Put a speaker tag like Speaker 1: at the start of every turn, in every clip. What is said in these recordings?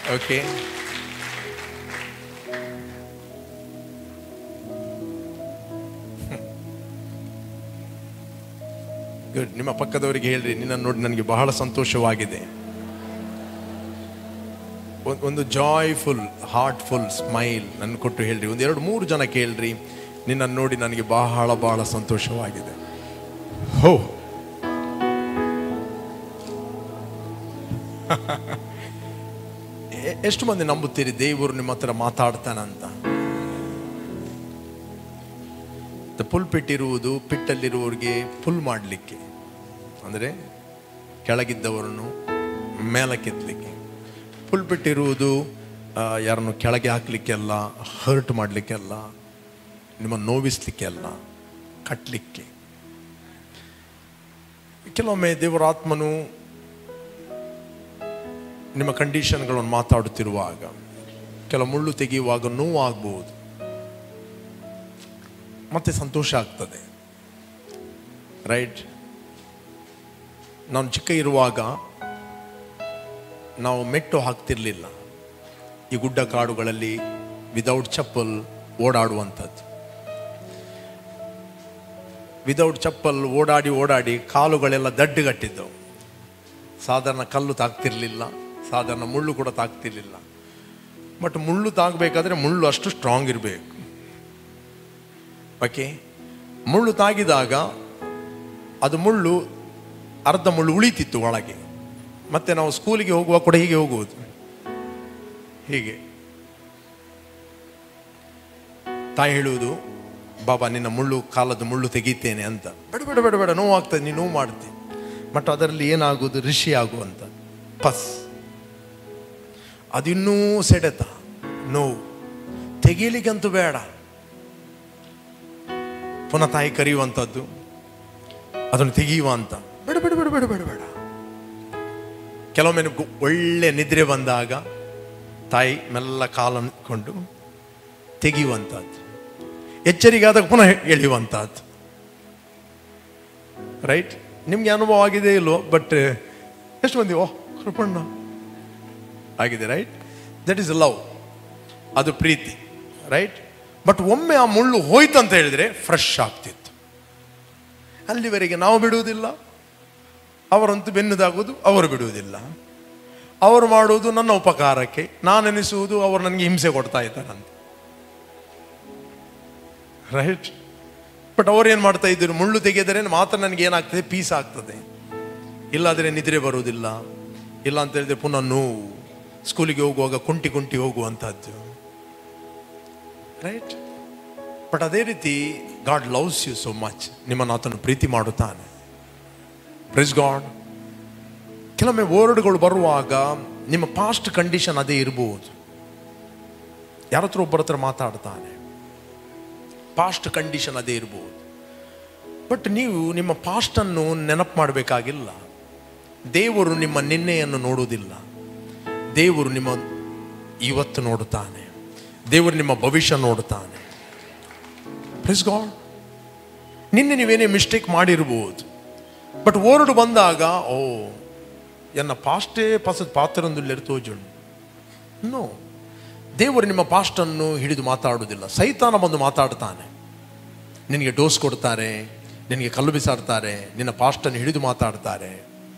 Speaker 1: Okay good ನಿಮ್ಮ ಪಕ್ಕದವರಿಗೆ ಹೇಳ್ರಿ ನಿನ್ನ ನೋಡಿ ನನಗೆ ಬಹಳ ಸಂತೋಷವಾಗಿದೆ ಒಂದ್- ಒಂದು ಜಾಯ್ಫುಲ್ ಹಾರ್ಟ್ಫುಲ್ ಸ್ಮೈಲ್ ನನ್ನ ಕೊಟ್ಟು ಹೇಳ್ರಿ ಒಂದು ಎರಡು ಮೂರು ಜನ ಕೇಳ್ರಿ ನಿನ್ನ ನೋಡಿ ನನಗೆ ಬಹಳ ಬಹಳ ಸಂತೋಷವಾಗಿದೆ ಹೋ ಎ- ಎಷ್ಟು ಮಂದಿ ನಂಬುತ್ತೀರಿ ದೇವರು ನಿಮ್ಮ ಹತ್ರ ಮಾತಾಡ್ತಾನಂತ ಪುಲ್ ಪಿಟ್ಟಿರುವುದು ಪಿಟ್ಟಲ್ಲಿರುವವರಿಗೆ ಪುಲ್ ಮಾಡಲಿಕ್ಕೆ ಅಂದರೆ ಕೆಳಗಿದ್ದವರನ್ನು ಮೇಲಕ್ಕೆತ್ತಲಿಕ್ಕೆ ಪುಲ್ ಪಿಟ್ಟಿರುವುದು ಆ, ಯಾರನ್ನು ಕೆಳಗೆ ಹಾಕಲಿಕ್ಕೆಲ್ಲ ಹರ್ಟ್ ಮಾಡಲಿಕ್ಕೆಲ್ಲ ನಿಮ್ಮ ನೋವಿಸ್ಲಿಕ್ಕೆಲ್ಲ ಕಟ್ಟಲಿಕ್ಕೆ ಕೆಲವೊಮ್ಮೆ ದೇವರ ಆತ್ಮನು ನಿಮ್ಮ ಕಂಡೀಷನ್ಗಳನ್ನು ಮಾತಾಡುತ್ತಿರುವಾಗ ಕೆಲವು ಮುಳ್ಳು ತೆಗೆಯುವಾಗ ನೋವಾಗಬಹುದು ಮತ್ತೆ ಸಂತೋಷ ಆಗ್ತದೆ ರೈಟ್ ನಾನು ಚಿಕ್ಕ ಇರುವಾಗ ನಾವು ಮೆಟ್ಟು ಹಾಕ್ತಿರ್ಲಿಲ್ಲ ಈ ಗುಡ್ಡ ಕಾಡುಗಳಲ್ಲಿ ವಿದೌಟ್ ಚಪ್ಪಲ್ ಓಡಾಡುವಂಥದ್ದು ವಿದೌಟ್ ಚಪ್ಪಲ್ ಓಡಾಡಿ ಓಡಾಡಿ ಕಾಲುಗಳೆಲ್ಲ ದಡ್ಡುಗಟ್ಟಿದ್ದವು ಸಾಧಾರಣ ಕಲ್ಲು ತಾಗ್ತಿರ್ಲಿಲ್ಲ ಸಾಧಾರಣ ಮುಳ್ಳು ಕೂಡ ತಾಗ್ತಿರ್ಲಿಲ್ಲ ಬಟ್ ಮುಳ್ಳು ತಾಗಬೇಕಾದ್ರೆ ಮುಳ್ಳು ಅಷ್ಟು ಸ್ಟ್ರಾಂಗ್ ಇರಬೇಕು ಓಕೆ ಮುಳ್ಳು ತಾಗಿದಾಗ ಅದು ಮುಳ್ಳು ಅರ್ಧ ಮುಳ್ಳು ಉಳಿತಿತ್ತು ಒಳಗೆ ಮತ್ತೆ ನಾವು ಸ್ಕೂಲಿಗೆ ಹೋಗುವಾಗ ಕೂಡ ಹೀಗೆ ಹೋಗುವುದು ಹೀಗೆ ತಾಯಿ ಹೇಳುವುದು ಬಾಬಾ ನಿನ್ನ ಮುಳ್ಳು ಕಾಲದ ಮುಳ್ಳು ತೆಗಿತೇನೆ ಅಂತ ಬೇಡ ಬೇಡ ಬೇಡ ಬೇಡ ನೋವಾಗ್ತದೆ ನೀನು ನೋವು ಮಾಡ್ತಿ ಬಟ್ ಅದರಲ್ಲಿ ಏನಾಗುವುದು ಋಷಿ ಆಗುವಂತ ಪಸ್ ಅದಿನ್ನೂ ಸೆಡೆತ ನೋವು ತೆಗೀಲಿಕ್ಕಂತೂ ಬೇಡ ಪುನಃ ತಾಯಿ ಕರೆಯುವಂಥದ್ದು ಅದನ್ನು ತೆಗೆಯುವ ಅಂತ ಬೇಡ ಬೇಡ ಬೇಡ ಬೇಡ ಬೇಡ ಬೇಡ ಕೆಲವೊಮ್ಮೆ ನಿಮ್ಗೆ ಒಳ್ಳೆ ನಿದ್ರೆ ಬಂದಾಗ ತಾಯಿ ಮೆಲ್ಲ ಕಾಲನ್ನು ಕೊಂಡು ತೆಗೆಯುವಂಥದ್ದು ಎಚ್ಚರಿಕೆ ಆದಾಗ ಪುನಃ ಎಳೆಯುವಂಥದ್ದು ರೈಟ್ ನಿಮ್ಗೆ ಅನುಭವ ಆಗಿದೆ ಇಲ್ವೋ ಬಟ್ ಎಷ್ಟು ಮಂದಿ ಓ ಕೃಪಣ್ಣ ಆಗಿದೆ ರೈಟ್ ದಟ್ ಈಸ್ ಲವ್ ಅದು ಪ್ರೀತಿ ರೈಟ್ ಬಟ್ ಒಮ್ಮೆ ಆ ಮುಳ್ಳು ಹೋಯ್ತು ಅಂತ ಹೇಳಿದ್ರೆ ಫ್ರೆಶ್ ಆಗ್ತಿತ್ತು ಅಲ್ಲಿವರೆಗೆ ನಾವು ಬಿಡುವುದಿಲ್ಲ ಅವರಂತೂ ಬೆನ್ನುದಾಗುವುದು ಅವರು ಬಿಡುವುದಿಲ್ಲ ಅವರು ಮಾಡುವುದು ನನ್ನ ಉಪಕಾರಕ್ಕೆ ನಾನು ಎನಿಸುವುದು ಅವರು ನನಗೆ ಹಿಂಸೆ ಕೊಡ್ತಾ ಇದ್ದಾರಂತ ರೈಟ್ ಬಟ್ ಅವ್ರು ಏನು ಮಾಡ್ತಾ ಇದ್ರು ಮುಳ್ಳು ತೆಗೆದರೆ ಮಾತ್ರ ನನಗೆ ಏನಾಗ್ತದೆ ಪೀಸ್ ಆಗ್ತದೆ ಇಲ್ಲಾದರೆ ನಿದ್ರೆ ಬರುವುದಿಲ್ಲ ಇಲ್ಲ ಅಂತ ಹೇಳಿದ್ರೆ ಪುನಃ ನೋವು ಸ್ಕೂಲಿಗೆ ಹೋಗುವಾಗ ಕುಂಟಿ ಕುಂಟಿ ಹೋಗುವಂಥದ್ದು ರೈಟ್ ಬಟ್ ಅದೇ ರೀತಿ God loves you so much ನಿಮ್ಮನ್ನು ಆತನು ಪ್ರೀತಿ ಮಾಡುತ್ತಾನೆ ಪ್ರೆಸ್ ಗಾಡ್ ಕೆಲವೊಮ್ಮೆ ವರ್ಡ್ಗಳು ಬರುವಾಗ ನಿಮ್ಮ ಪಾಸ್ಟ್ ಕಂಡೀಷನ್ ಅದೇ ಇರಬಹುದು ಯಾರ ಹತ್ರ ಒಬ್ಬರ ಹತ್ರ ಮಾತಾಡ್ತಾನೆ ಪಾಸ್ಟ್ ಕಂಡೀಷನ್ ಅದೇ ಇರಬಹುದು ಬಟ್ ನೀವು ನಿಮ್ಮ ಪಾಸ್ಟನ್ನು ನೆನಪು ಮಾಡಬೇಕಾಗಿಲ್ಲ ದೇವರು ನಿಮ್ಮ ನಿನ್ನೆಯನ್ನು ನೋಡುವುದಿಲ್ಲ ದೇವರು ನಿಮ್ಮ ಇವತ್ತು ನೋಡುತ್ತಾನೆ ದೇವರು ನಿಮ್ಮ ಭವಿಷ್ಯ ನೋಡುತ್ತಾನೆ ಪ್ರೆಸ್ ಗಾಡ್ ನಿನ್ನೆ ನೀವೇನೇ ಮಿಸ್ಟೇಕ್ ಮಾಡಿರ್ಬೋದು ಬಟ್ ವರ್ಡ್ ಬಂದಾಗ ಓ ಎನ್ನ ಪಾಸ್ಟೇ ಪಸದ ಪಾತ್ರೊಂದು ತೋಜುಂಡು ನೋ ದೇವರು ನಿಮ್ಮ ಪಾಸ್ಟನ್ನು ಹಿಡಿದು ಮಾತಾಡುವುದಿಲ್ಲ ಸೈತಾನ ಬಂದು ಮಾತಾಡ್ತಾನೆ ನಿನಗೆ ಡೋಸ್ ಕೊಡ್ತಾರೆ ನಿನಗೆ ಕಲ್ಲು ಬಿಸಾಡ್ತಾರೆ ನಿನ್ನ ಪಾಸ್ಟನ್ನು ಹಿಡಿದು ಮಾತಾಡ್ತಾರೆ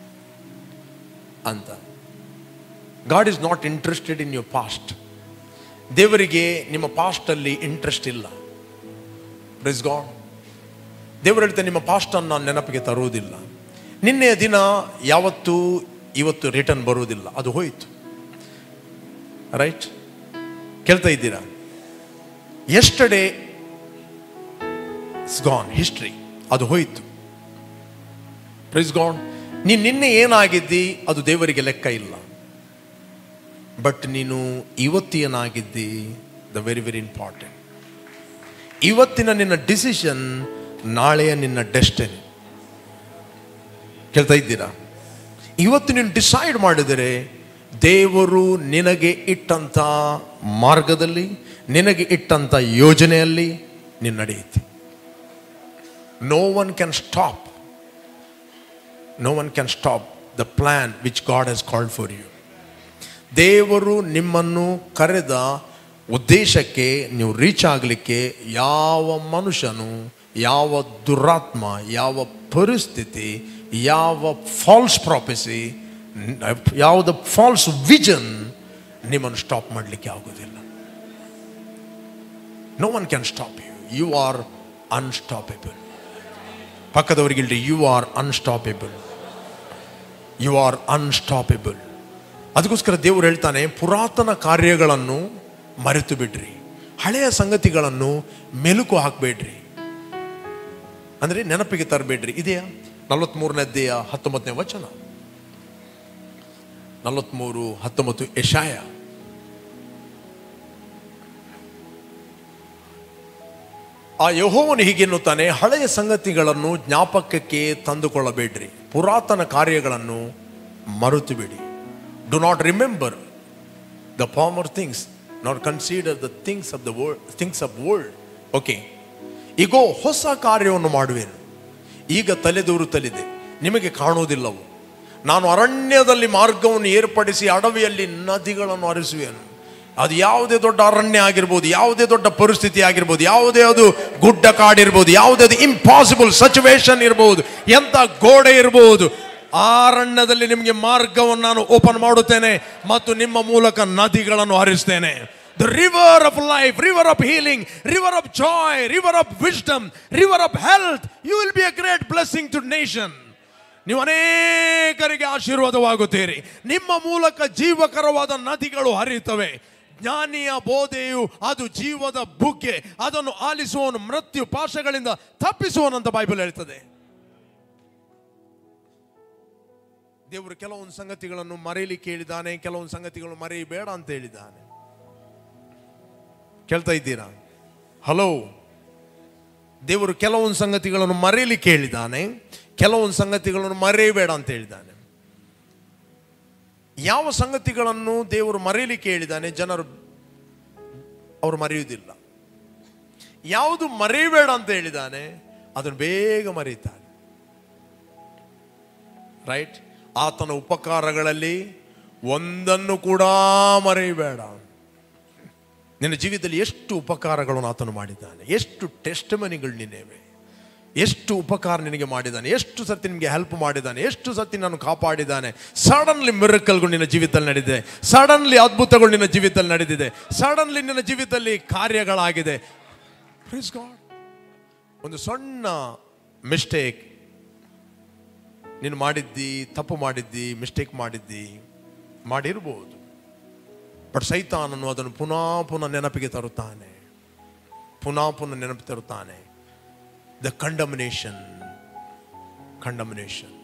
Speaker 1: ಅಂತ God is not interested in your past ದೇವರಿಗೆ ನಿಮ್ಮ ಪಾಸ್ಟಲ್ಲಿ ಇಂಟ್ರೆಸ್ಟ್ ಇಲ್ಲ ಪ್ರೆಸ್ ಗಾಡ್ ದೇವರು ಹೇಳ್ತಾರೆ ನಿಮ್ಮ ಪಾಸ್ಟನ್ನು ನಾನು ನೆನಪಿಗೆ ತರುವುದಿಲ್ಲ ನಿನ್ನೆಯ ದಿನ ಯಾವತ್ತೂ ಇವತ್ತು ರಿಟರ್ನ್ ಬರುವುದಿಲ್ಲ ಅದು ಹೋಯಿತು ರೈಟ್ ಕೇಳ್ತಾ ಇದ್ದೀರಾ ಎಸ್ಟರ್ಡೇ ಗಾನ್ ಹಿಸ್ಟ್ರಿ ಅದು ಹೋಯಿತು ಪ್ರೈಸ್ ಗಾಡ್ ನೀನು ನಿನ್ನೆ ಏನಾಗಿದ್ದಿ ಅದು ದೇವರಿಗೆ ಲೆಕ್ಕ ಇಲ್ಲ ಬಟ್ ನೀನು ಇವತ್ತು ಏನಾಗಿದ್ದಿ ದ ವೆರಿ ವೆರಿ ಇಂಪಾರ್ಟೆಂಟ್ ಇವತ್ತಿನ ನಿನ್ನ ಡಿಸಿಷನ್ ನಾಳೆಯ ನಿನ್ನ ಡೆಸ್ಟನಿ ಕೇಳ್ತಾ ಇದ್ದೀರಾ ಇವತ್ತು ನೀನು ಡಿಸೈಡ್ ಮಾಡಿದರೆ ದೇವರು ನಿನಗೆ ಇಟ್ಟಂಥ ಮಾರ್ಗದಲ್ಲಿ ನಿನಗೆ ಇಟ್ಟಂಥ ಯೋಜನೆಯಲ್ಲಿ ನೀನು ನಡೆಯುತ್ತೆ no one can stop no one can stop the plan which God has called for you ದೇವರು ನಿಮ್ಮನ್ನು ಕರೆದ ಉದ್ದೇಶಕ್ಕೆ ನೀವು ರೀಚ್ ಆಗಲಿಕ್ಕೆ ಯಾವ ಮನುಷ್ಯನು ಯಾವ ದುರಾತ್ಮ ಯಾವ ಪರಿಸ್ಥಿತಿ ಯಾವ ಫಾಲ್ಸ್ ಪ್ರಾಪೆಸಿ ಯಾವುದು ಫಾಲ್ಸ್ ವಿಜನ್ ನಿಮ್ಮನ್ನು ಸ್ಟಾಪ್ ಮಾಡಲಿಕ್ಕೆ ಆಗೋದಿಲ್ಲ no one can stop you you are unstoppable ಪಕ್ಕದವರಿಗೆ ಹೇಳ್ರಿ you are unstoppable you are unstoppable ಅದಕ್ಕೋಸ್ಕರ ದೇವರು ಹೇಳ್ತಾನೆ ಪುರಾತನ ಕಾರ್ಯಗಳನ್ನು ಮರೆತು ಬಿಡ್ರಿ ಹಳೆಯ ಸಂಗತಿಗಳನ್ನು ಮೆಲುಕು ಹಾಕಬೇಡ್ರಿ ಅಂದರೆ ನೆನಪಿಗೆ ತರಬೇಡ್ರಿ ಇದೆಯಾ ನಲವತ್ಮೂರನೇ ಅಧ್ಯಾಯ ಹತ್ತೊಂಬತ್ತನೇ ವಚನ ನಲವತ್ಮೂರು ಹತ್ತೊಂಬತ್ತು ಯಶಾಯ ಆ ಯಹೋವನು ಹೀಗೆನ್ನುತ್ತಾನೆ ಹಳೆಯ ಸಂಗತಿಗಳನ್ನು ಜ್ಞಾಪಕಕ್ಕೆ ತಂದುಕೊಳ್ಳಬೇಡ್ರಿ ಪುರಾತನ ಕಾರ್ಯಗಳನ್ನು ಮರೆತು ಬಿಡಿ do not remember the former things not consider the things of the world things of world okay ಈಗೋ ಹೊಸ ಕಾರ್ಯವನ್ನು ಮಾಡುವೆನು ಈಗ ತಲೆದೂರುತ್ತಲಿದೆ ನಿಮಗೆ ಕಾಣುವುದಿಲ್ಲವು ನಾನು ಅರಣ್ಯದಲ್ಲಿ ಮಾರ್ಗವನ್ನು ಏರ್ಪಡಿಸಿ ಅಡವಿಯಲ್ಲಿ ನದಿಗಳನ್ನು ಹರಿಸುವೆನು ಅದು ಯಾವುದೇ ದೊಡ್ಡ ಅರಣ್ಯ ಆಗಿರ್ಬೋದು ಯಾವುದೇ ದೊಡ್ಡ ಪರಿಸ್ಥಿತಿ ಆಗಿರ್ಬೋದು ಯಾವುದೇ ಅದು ಗುಡ್ಡ ಕಾಡಿರ್ಬೋದು ಯಾವುದೇ ಅದು ಇಂಪಾಸಿಬಲ್ ಸಿಚುವೇಶನ್ ಇರ್ಬೋದು ಎಂಥ ಗೋಡೆ ಇರ್ಬೋದು ಆ ಅರಣ್ಯದಲ್ಲಿ ನಿಮಗೆ ಮಾರ್ಗವನ್ನು ನಾನು ಓಪನ್ ಮಾಡುತ್ತೇನೆ ಮತ್ತು ನಿಮ್ಮ ಮೂಲಕ ನದಿಗಳನ್ನು ಹರಿಸ್ತೇನೆ the river of life river of healing river of joy river of wisdom river of health you will be a great blessing to nation ನೀವು ಅನೇಕರಿಗೆ ಆಶೀರ್ವಾದವಾಗುತ್ತೀರಿ ನಿಮ್ಮ ಮೂಲಕ ಜೀವಕರವಾದ ನದಿಗಳು ಹರಿಯುತ್ತವೆ ಜ್ಞಾನಿಯ ಬೋಧೆಯು ಅದು ಜೀವದ ಬುಗ್ಗೆ ಅದನ್ನು ಆಲಿಸುವವನು ಮೃತ್ಯು ಪಾಶಗಳಿಂದ ತಪ್ಪಿಸುವನಂತ ಬೈಬಲ್ ಹೇಳ್ತದೆ ದೇವರು ಕೆಲವೊಂದು ಸಂಗತಿಗಳನ್ನು ಮರೆಯಲಿಕ್ಕೆ ಹೇಳಿದ್ದಾನೆ ಕೆಲವೊಂದು ಸಂಗತಿಗಳನ್ನು ಮರೆಯಬೇಡ ಅಂತ ಹೇಳಿದ್ದಾನೆ ಕೇಳ್ತಾ ಇದ್ದೀರಾ ಹಲೋ ದೇವರು ಕೆಲವೊಂದು ಸಂಗತಿಗಳನ್ನು ಮರೆಯಲಿಕ್ಕೆ ಹೇಳಿದ್ದಾನೆ ಕೆಲವೊಂದು ಸಂಗತಿಗಳನ್ನು ಮರೆಯಬೇಡ ಅಂತ ಹೇಳಿದ್ದಾನೆ ಯಾವ ಸಂಗತಿಗಳನ್ನು ದೇವರು ಮರೆಯಲಿಕ್ಕೆ ಹೇಳಿದ್ದಾನೆ ಜನರು ಅವರು ಮರೆಯುವುದಿಲ್ಲ ಯಾವುದು ಮರೆಯಬೇಡ ಅಂತ ಹೇಳಿದ್ದಾನೆ ಅದನ್ನು ಬೇಗ ಮರೆಯುತ್ತಾನೆ ರೈಟ್ ಆತನ ಉಪಕಾರಗಳಲ್ಲಿ ಒಂದನ್ನು ಕೂಡ ಮರೆಯಬೇಡ ನಿನ್ನ ಜೀವಿತದಲ್ಲಿ ಎಷ್ಟು ಉಪಕಾರಗಳನ್ನು ಆತನು ಮಾಡಿದ್ದಾನೆ ಎಷ್ಟು ಟೆಸ್ಟ್ ಮನಿಗಳು ನಿನ್ನೆವೆ ಎಷ್ಟು ಉಪಕಾರ ನಿನಗೆ ಮಾಡಿದ್ದಾನೆ ಎಷ್ಟು ಸತಿ ನಿಮಗೆ ಹೆಲ್ಪ್ ಮಾಡಿದ್ದಾನೆ ಎಷ್ಟು ಸತಿ ನಾನು ಕಾಪಾಡಿದ್ದಾನೆ ಸಡನ್ಲಿ ಮಿರಕಲ್ಗಳು ನಿನ್ನ ಜೀವಿತದಲ್ಲಿ ನಡೆದಿದೆ ಸಡನ್ಲಿ ಅದ್ಭುತಗಳು ನಿನ್ನ ಜೀವಿತದಲ್ಲಿ ನಡೆದಿದೆ ಸಡನ್ಲಿ ನಿನ್ನ ಜೀವಿತದಲ್ಲಿ ಕಾರ್ಯಗಳಾಗಿದೆ Praise God. ಒಂದು ಸಣ್ಣ ಮಿಸ್ಟೇಕ್ ನೀನು ಮಾಡಿದ್ದಿ ತಪ್ಪು ಮಾಡಿದ್ದಿ ಮಿಸ್ಟೇಕ್ ಮಾಡಿದ್ದಿ ಮಾಡಿರ್ಬೋದು ಬಟ್ ಸೈತಾನನು ಅದನ್ನು ಪುನಃ ಪುನಃ ನೆನಪಿಗೆ ತರುತ್ತಾನೆ ಪುನಃ ಪುನಃ ನೆನಪು ತರುತ್ತಾನೆ ದ ಕಂಡಮಿನೇಷನ್ ಕಂಡಮಿನೇಷನ್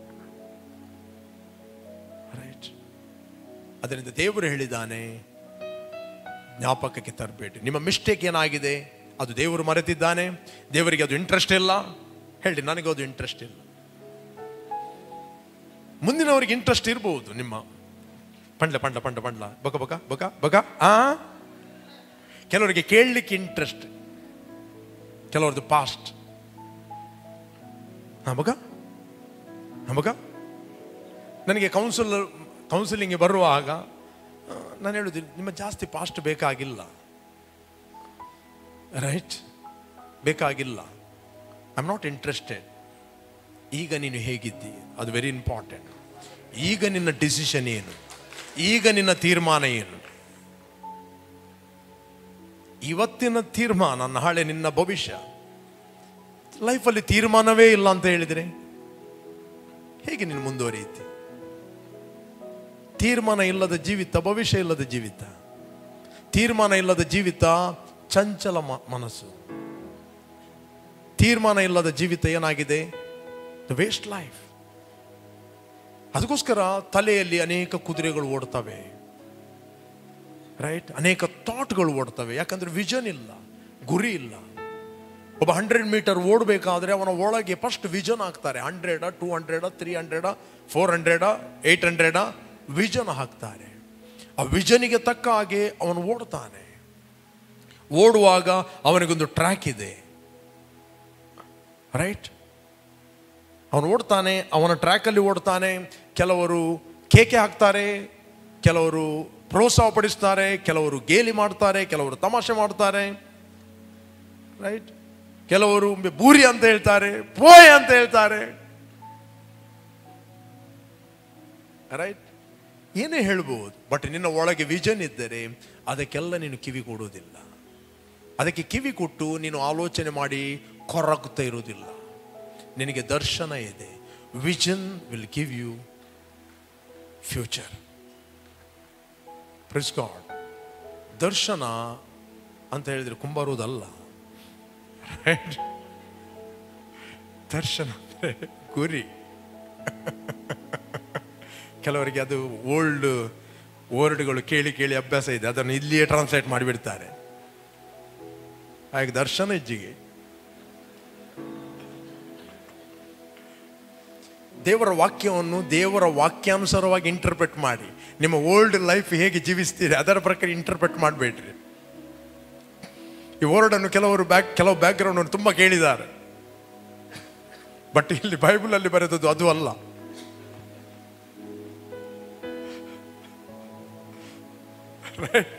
Speaker 1: ರೈಟ್ ಅದರಿಂದ ದೇವರು ಹೇಳಿದ್ದಾನೆ ಜ್ಞಾಪಕಕ್ಕೆ ತರಬೇಡಿ ನಿಮ್ಮ ಮಿಸ್ಟೇಕ್ ಏನಾಗಿದೆ ಅದು ದೇವರು ಮರೆತಿದ್ದಾನೆ ದೇವರಿಗೆ ಅದು ಇಂಟ್ರೆಸ್ಟ್ ಇಲ್ಲ ಹೇಳಿ ನನಗೆ ಅದು ಇಂಟ್ರೆಸ್ಟ್ ಇಲ್ಲ ಮುಂದಿನವರಿಗೆ ಇಂಟ್ರೆಸ್ಟ್ ಇರಬಹುದು ನಿಮ್ಮ ಪಂಡ್ಲ ಪಂಡ್ಲ ಪಂಡ್ಲ ಪಂಡ್ಲ ಬಕ ಬಕ ಬಕ ಬಕ ಆ ಕೆಲವರಿಗೆ ಕೇಳಲಿಕ್ಕೆ ಇಂಟ್ರೆಸ್ಟ್ ಕೆಲವರದ್ದು ಪಾಸ್ಟ್ ಹಾ ಬಕ ಹಾ ಬಕ ನನಗೆ ಕೌನ್ಸಿಲ್ ಕೌನ್ಸಿಲಿಂಗ್ಗೆ ಬರುವಾಗ ಆ, ನಾನು ಹೇಳುದು ನಿಮ್ಮ ಜಾಸ್ತಿ ಪಾಸ್ಟ್ ಬೇಕಾಗಿಲ್ಲ ರೈಟ್ ಬೇಕಾಗಿಲ್ಲ ಐ ಆಮ್ ನಾಟ್ ಇಂಟ್ರೆಸ್ಟೆಡ್ ಈಗ ನೀನು ಹೇಗಿದ್ದಿ ಅದು ವೆರಿ ಇಂಪಾರ್ಟೆಂಟ್ ಈಗ ನಿನ್ನ ಡಿಸಿಷನ್ ಏನು ಈಗ ನಿನ್ನ ತೀರ್ಮಾನ ಏನು ಇವತ್ತಿನ ತೀರ್ಮಾನ ನಾಳೆ ನಿನ್ನ ಭವಿಷ್ಯ ಲೈಫಲ್ಲಿ ತೀರ್ಮಾನವೇ ಇಲ್ಲ ಅಂತ ಹೇಳಿದರೆ ಹೇಗೆ ನೀನು ಮುಂದುವರಿಯುತ್ತಿ ತೀರ್ಮಾನ ಇಲ್ಲದ ಜೀವಿತ ಭವಿಷ್ಯ ಇಲ್ಲದ ಜೀವಿತ ತೀರ್ಮಾನ ಇಲ್ಲದ ಜೀವಿತ ಚಂಚಲ ಮ- ಮನಸ್ಸು ತೀರ್ಮಾನ ಇಲ್ಲದ ಜೀವಿತ ಏನಾಗಿದೆ ದ ವೇಸ್ಟ್ ಲೈಫ್ ಅದಕ್ಕೋಸ್ಕರ ತಲೆಯಲ್ಲಿ ಅನೇಕ ಕುದುರೆಗಳು ಓಡ್ತವೆ ರೈಟ್ ಅನೇಕ ಥಾಟ್ಗಳು ಓಡ್ತವೆ ಯಾಕಂದ್ರೆ ವಿಷನ್ ಇಲ್ಲ ಗುರಿ ಇಲ್ಲ ಒಬ್ಬ ಹಂಡ್ರೆಡ್ ಮೀಟರ್ ಓಡಬೇಕಾದ್ರೆ ಅವನ ಒಳಗೆ ಫಸ್ಟ್ ವಿಷನ್ ಹಾಕ್ತಾರೆ hundred two hundred three hundred four hundred eight hundred vision ಹಾಕ್ತಾರೆ ಆ ವಿಷನಿಗೆ ತಕ್ಕ ಹಾಗೆ ಅವನು ಓಡ್ತಾನೆ ಓಡುವಾಗ ಅವನಿಗೊಂದು ಟ್ರ್ಯಾಕ್ ಇದೆ ರೈಟ್ ಅವನು ಓಡ್ತಾನೆ ಅವನ ಟ್ರ್ಯಾಕಲ್ಲಿ ಓಡ್ತಾನೆ ಕೆಲವರು ಕೇಕೆ ಹಾಕ್ತಾರೆ ಕೆಲವರು ಪ್ರೋತ್ಸಾಹ ಪಡಿಸ್ತಾರೆ ಕೆಲವರು ಗೇಲಿ ಮಾಡ್ತಾರೆ ಕೆಲವರು ತಮಾಷೆ ಮಾಡ್ತಾರೆ ರೈಟ್ ಕೆಲವರು ಬೂರಿ ಅಂತ ಹೇಳ್ತಾರೆ ಪೋಯ್ ಅಂತ ಹೇಳ್ತಾರೆ ರೈಟ್ ಏನೇ ಹೇಳ್ಬೋದು ಬಟ್ ನಿನ್ನ ಒಳಗೆ ವಿಷನ್ ಇದ್ದರೆ ಅದಕ್ಕೆಲ್ಲ ನೀನು ಕಿವಿ ಕೊಡೋದಿಲ್ಲ ಅದಕ್ಕೆ ಕಿವಿ ಕೊಟ್ಟು ನೀನು ಆಲೋಚನೆ ಮಾಡಿ ಕೊರಗ್ತಾ ಇರೋದಿಲ್ಲ ನಿನಗೆ ದರ್ಶನ ಇದೆ vision will give you future praise God ದರ್ಶನ ಅಂತ ಹೇಳಿದ್ರೆ ಕುಂಬಾರೋದಲ್ಲ Right? ದರ್ಶನ ಅಂದರೆ ಗುರಿ ಕೆಲವರಿಗೆ ಅದು ಓಲ್ಡ್ ವರ್ಡ್ಗಳು ಕೇಳಿ ಕೇಳಿ ಅಭ್ಯಾಸ ಇದೆ ಅದನ್ನು ಇಲ್ಲಿಯೇ ಟ್ರಾನ್ಸ್ಲೇಟ್ ಮಾಡಿಬಿಡ್ತಾರೆ ಹಾಗೆ ದರ್ಶನ ಇಜ್ಜಿಗೆ ದೇವರ ವಾಕ್ಯವನ್ನು ದೇವರ ವಾಕ್ಯಾನುಸಾರವಾಗಿ ಇಂಟರ್ಪ್ರೆಟ್ ಮಾಡಿ ನಿಮ್ಮ ಓಲ್ಡ್ ಲೈಫ್ ಹೇಗೆ ಜೀವಿಸ್ತೀರಿ ಅದರ ಪ್ರಕಾರ ಇಂಟರ್ಪ್ರೆಟ್ ಮಾಡಬೇಡ್ರಿ ಈ ವರ್ಡನ್ನು ಕೆಲವರು ಬ್ಯಾಕ್ ಕೆಲವು ಬ್ಯಾಕ್ಗ್ರೌಂಡ್ ತುಂಬ ಕೇಳಿದ್ದಾರೆ ಬಟ್ ಇಲ್ಲಿ ಬೈಬಲಲ್ಲಿ ಬರೆದದ್ದು ಅದು ಅಲ್ಲ Right?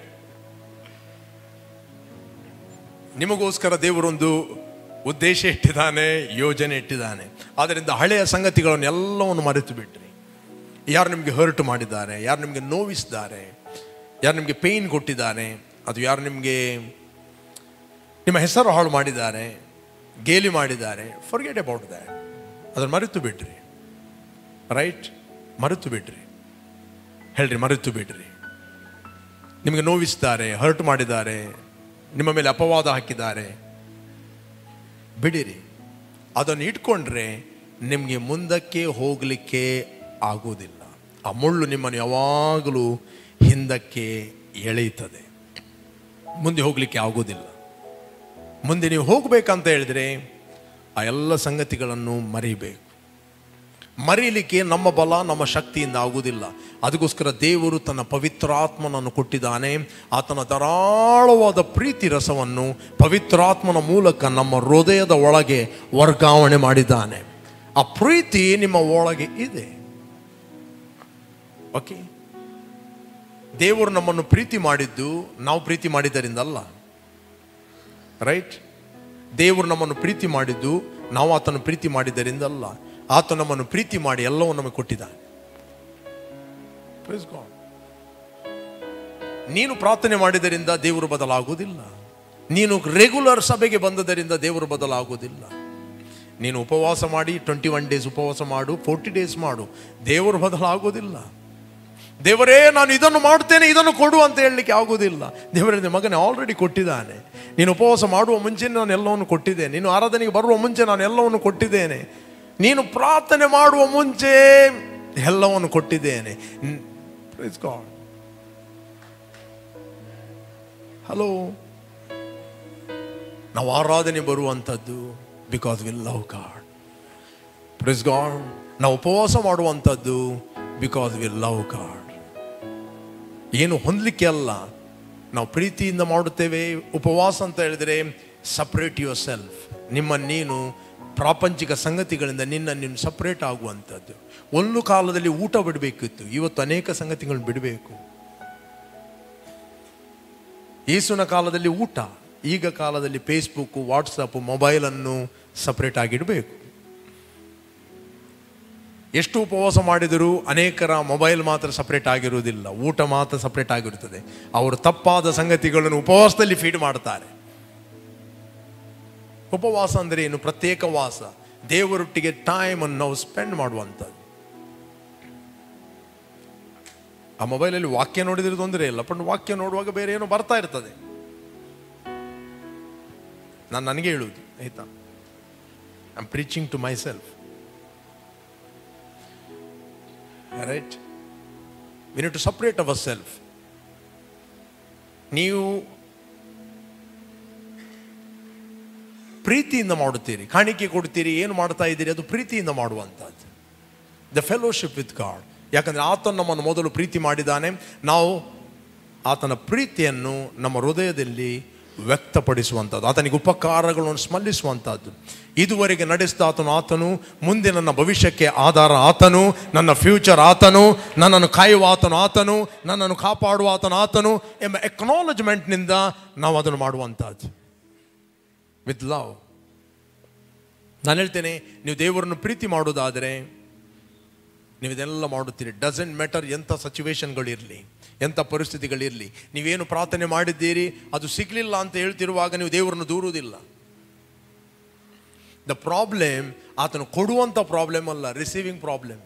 Speaker 1: ನಿಮಗೋಸ್ಕರ ದೇವರೊಂದು ಉದ್ದೇಶ ಇಟ್ಟಿದ್ದಾನೆ ಯೋಜನೆ ಇಟ್ಟಿದ್ದಾನೆ ಆದ್ದರಿಂದ ಹಳೆಯ ಸಂಗತಿಗಳನ್ನು ಎಲ್ಲವನ್ನು ಮರೆತು ಬಿಟ್ರಿ ಯಾರು ನಿಮಗೆ ಹರ್ಟ್ ಮಾಡಿದ್ದಾರೆ ಯಾರು ನಿಮಗೆ ನೋವಿಸಿದ್ದಾರೆ ಯಾರು ನಿಮಗೆ ಪೇಯ್ನ್ ಕೊಟ್ಟಿದ್ದಾರೆ ಅದು ಯಾರು ನಿಮಗೆ ನಿಮ್ಮ ಹೆಸರು ಹಾಳು ಮಾಡಿದ್ದಾರೆ ಗೇಲಿ ಮಾಡಿದ್ದಾರೆ ಫರ್ಗೆಟ್ ಅಬೌಟ್ ದ್ಯಾಟ್ ಅದನ್ನು ಮರೆತು ಬಿಡ್ರಿ ರೈಟ್ ಮರೆತು ಬಿಡ್ರಿ ಹೇಳ್ರಿ ಮರೆತು ಬಿಡ್ರಿ ನಿಮಗೆ ನೋವಿಸ್ತಾರೆ ಹರ್ಟ್ ಮಾಡಿದ್ದಾರೆ ನಿಮ್ಮ ಮೇಲೆ ಅಪವಾದ ಹಾಕಿದ್ದಾರೆ ಬಿಡಿರಿ ಅದನ್ನು ಇಟ್ಕೊಂಡ್ರೆ ನಿಮಗೆ ಮುಂದಕ್ಕೆ ಹೋಗಲಿಕ್ಕೆ ಆಗೋದಿಲ್ಲ ಆ ಮುಳ್ಳು ನಿಮ್ಮನ್ನು ಯಾವಾಗಲೂ ಹಿಂದಕ್ಕೆ ಎಳೆಯುತ್ತದೆ ಮುಂದೆ ಹೋಗಲಿಕ್ಕೆ ಆಗೋದಿಲ್ಲ ಮುಂದೆ ನೀವು ಹೋಗಬೇಕಂತ ಹೇಳಿದ್ರೆ ಆ ಎಲ್ಲ ಸಂಗತಿಗಳನ್ನು ಮರಿಬೇಕು ಮರೀಲಿಕ್ಕೆ ನಮ್ಮ ಬಲ ನಮ್ಮ ಶಕ್ತಿಯಿಂದ ಆಗುವುದಿಲ್ಲ ಅದಕ್ಕೋಸ್ಕರ ದೇವರು ತನ್ನ ಪವಿತ್ರಾತ್ಮನನ್ನು ಕೊಟ್ಟಿದ್ದಾನೆ ಆತನ ಧಾರಾಳವಾದ ಪ್ರೀತಿ ರಸವನ್ನು ಪವಿತ್ರಾತ್ಮನ ಮೂಲಕ ನಮ್ಮ ಹೃದಯದ ಒಳಗೆ ವರ್ಗಾವಣೆ ಮಾಡಿದ್ದಾನೆ ಆ ಪ್ರೀತಿ ನಿಮ್ಮ ಒಳಗೆ ಇದೆ ಓಕೆ ದೇವರು ನಮ್ಮನ್ನು ಪ್ರೀತಿ ಮಾಡಿದ್ದು ನಾವು ಪ್ರೀತಿ ಮಾಡಿದ್ದರಿಂದಲ್ಲ ರೈಟ್ ದೇವರು ನಮ್ಮನ್ನು ಪ್ರೀತಿ ಮಾಡಿದ್ದು ನಾವು ಆತನ ಪ್ರೀತಿ ಮಾಡಿದ್ದರಿಂದಲ್ಲ ಆತ ನಮ್ಮನ್ನು ಪ್ರೀತಿ ಮಾಡಿ ಎಲ್ಲವೂ ನಮಗೆ ಕೊಟ್ಟಿದ್ದಾನೆ Praise God. ನೀನು ಪ್ರಾರ್ಥನೆ ಮಾಡಿದರಿಂದ ದೇವರು ಬದಲಾಗುವುದಿಲ್ಲ ನೀನು ರೆಗ್ಯುಲರ್ ಸಭೆಗೆ ಬಂದದರಿಂದ ದೇವರು ಬದಲಾಗುವುದಿಲ್ಲ ನೀನು ಉಪವಾಸ ಮಾಡಿ ಟ್ವೆಂಟಿ ಒನ್ ಡೇಸ್ ಉಪವಾಸ ಮಾಡು ಫೋರ್ಟಿ ಡೇಸ್ ಮಾಡು ದೇವರು ಬದಲಾಗುವುದಿಲ್ಲ ದೇವರೇ ನಾನು ಇದನ್ನು ಮಾಡ್ತೇನೆ ಇದನ್ನು ಕೊಡು ಅಂತ ಹೇಳಲಿಕ್ಕೆ ಆಗುವುದಿಲ್ಲ ದೇವರೇ ಮಗನೇ ಆಲ್ರೆಡಿ ಕೊಟ್ಟಿದ್ದಾನೆ ನೀನು ಉಪವಾಸ ಮಾಡುವ ಮುಂಚೆ ನಾನು ಎಲ್ಲವನ್ನು ಕೊಟ್ಟಿದ್ದೇನೆ ನೀನು ಆರಾಧನೆಗೆ ಬರುವ ಮುಂಚೆ ನಾನು ಎಲ್ಲವನ್ನು ಕೊಟ್ಟಿದ್ದೇನೆ ನೀನು ಪ್ರಾರ್ಥನೆ ಮಾಡುವ ಮುಂಚೆ ಎಲ್ಲವನ್ನು ಕೊಟ್ಟಿದ್ದೇನೆ ಹಲೋ ನಾವು ಆರಾಧನೆ ಬರುವಂಥದ್ದು because will love God praise God ನಾವು ಉಪವಾಸ ಮಾಡುವಂಥದ್ದು ಬಿಕಾಸ್ ವಿಲ್ ಲವ್ ಗಾಡ್ ಏನು ಹೊಂದಲಿಕ್ಕೆ ಅಲ್ಲ ನಾವು ಪ್ರೀತಿಯಿಂದ ಮಾಡುತ್ತೇವೆ ಉಪವಾಸ ಅಂತ ಹೇಳಿದರೆ ಸಪ್ರೇಟ್ ಯುವರ್ ಸೆಲ್ಫ್ ನಿಮ್ಮ ನೀನು ಪ್ರಾಪಂಚಿಕ ಸಂಗತಿಗಳಿಂದ ನಿನ್ನ ನೀನು ಸಪ್ರೇಟ್ ಆಗುವಂಥದ್ದು ಒಂದು ಕಾಲದಲ್ಲಿ ಊಟ ಬಿಡಬೇಕಿತ್ತು ಇವತ್ತು ಅನೇಕ ಸಂಗತಿಗಳನ್ನು ಬಿಡಬೇಕು ಯೇಸುವಿನ ಕಾಲದಲ್ಲಿ ಊಟ ಈಗ ಕಾಲದಲ್ಲಿ ಫೇಸ್ಬುಕ್ ವಾಟ್ಸಪ್ ಮೊಬೈಲನ್ನು ಸಪ್ರೇಟ್ ಆಗಿಡಬೇಕು ಎಷ್ಟು ಉಪವಾಸ ಮಾಡಿದರೂ ಅನೇಕರ ಮೊಬೈಲ್ ಮಾತ್ರ ಸಪ್ರೇಟ್ ಆಗಿರುವುದಿಲ್ಲ ಊಟ ಮಾತ್ರ ಸಪ್ರೇಟ್ ಆಗಿರುತ್ತದೆ ಅವರು ತಪ್ಪಾದ ಸಂಗತಿಗಳನ್ನು ಉಪವಾಸದಲ್ಲಿ ಫೀಡ್ ಮಾಡ್ತಾರೆ ಉಪವಾಸ ಅಂದರೆ ಏನು ಪ್ರತ್ಯೇಕ ವಾಸ ದೇವರೊಟ್ಟಿಗೆ ಟೈಮ್ ಅನ್ನು ನಾವು ಸ್ಪೆಂಡ್ ಮಾಡುವಂಥದ್ದು ಆ ಮೊಬೈಲಲ್ಲಿ ವಾಕ್ಯ ನೋಡಿದ್ರೆ ತೊಂದರೆ ಇಲ್ಲ ಬಟ್ ವಾಕ್ಯ ನೋಡುವಾಗ ಬೇರೆ ಏನೋ ಬರ್ತಾ ಇರ್ತದೆ ನಾನು ನನಗೆ ಹೇಳುವುದು ಆಯ್ತಾ I am preaching to myself right we need to separate ourself ನೀವು ಪ್ರೀತಿಯಿಂದ ಮಾಡುತ್ತೀರಿ ಕಾಣಿಕೆ ಕೊಡ್ತೀರಿ ಏನು ಮಾಡ್ತಾ ಇದ್ದೀರಿ ಅದು ಪ್ರೀತಿಯಿಂದ ಮಾಡುವಂಥದ್ದು ದ ಫೆಲೋಶಿಪ್ ವಿತ್ ಗಾಡ್ ಯಾಕಂದರೆ ಆತನ ನಮ್ಮನ್ನು ಮೊದಲು ಪ್ರೀತಿ ಮಾಡಿದ್ದಾನೆ ನಾವು ಆತನ ಪ್ರೀತಿಯನ್ನು ನಮ್ಮ ಹೃದಯದಲ್ಲಿ ವ್ಯಕ್ತಪಡಿಸುವಂಥದ್ದು ಆತನಿಗೆ ಉಪಕಾರಗಳನ್ನು ಸ್ಮರಿಸುವಂಥದ್ದು ಇದುವರೆಗೆ ನಡೆಸಿದ ಆತನು ಆತನು ಮುಂದೆ ನನ್ನ ಭವಿಷ್ಯಕ್ಕೆ ಆಧಾರ ಆತನು ನನ್ನ ಫ್ಯೂಚರ್ ಆತನು ನನ್ನನ್ನು ಕಾಯುವ ಆತನು ಆತನು ನನ್ನನ್ನು ಕಾಪಾಡುವ ಆತನು ಆತನು ಎಂಬ ಎಕ್ನಾಲಜ್ಮೆಂಟ್ನಿಂದ ನಾವು ಅದನ್ನು ಮಾಡುವಂಥದ್ದು ವಿತ್ ಲವ್ ನಾನು ಹೇಳ್ತೇನೆ ನೀವು ದೇವರನ್ನು ಪ್ರೀತಿ ಮಾಡೋದಾದರೆ ನೀವು ಇದೆಲ್ಲ ಮಾಡುತ್ತೀರಿ ಡಸಂಟ್ ಮ್ಯಾಟರ್ ಎಂಥ ಸಿಚುವೇಶನ್ಗಳಿರಲಿ ಎಂಥ ಪರಿಸ್ಥಿತಿಗಳಿರಲಿ ನೀವೇನು ಪ್ರಾರ್ಥನೆ ಮಾಡಿದ್ದೀರಿ ಅದು ಸಿಗಲಿಲ್ಲ ಅಂತ ಹೇಳ್ತಿರುವಾಗ ನೀವು ದೇವರನ್ನು ದೂರುವುದಿಲ್ಲ ದ ಪ್ರಾಬ್ಲಮ್ ಆತನು ಕೊಡುವಂಥ ಪ್ರಾಬ್ಲಮ್ ಅಲ್ಲ ರಿಸೀವಿಂಗ್ ಪ್ರಾಬ್ಲಮ್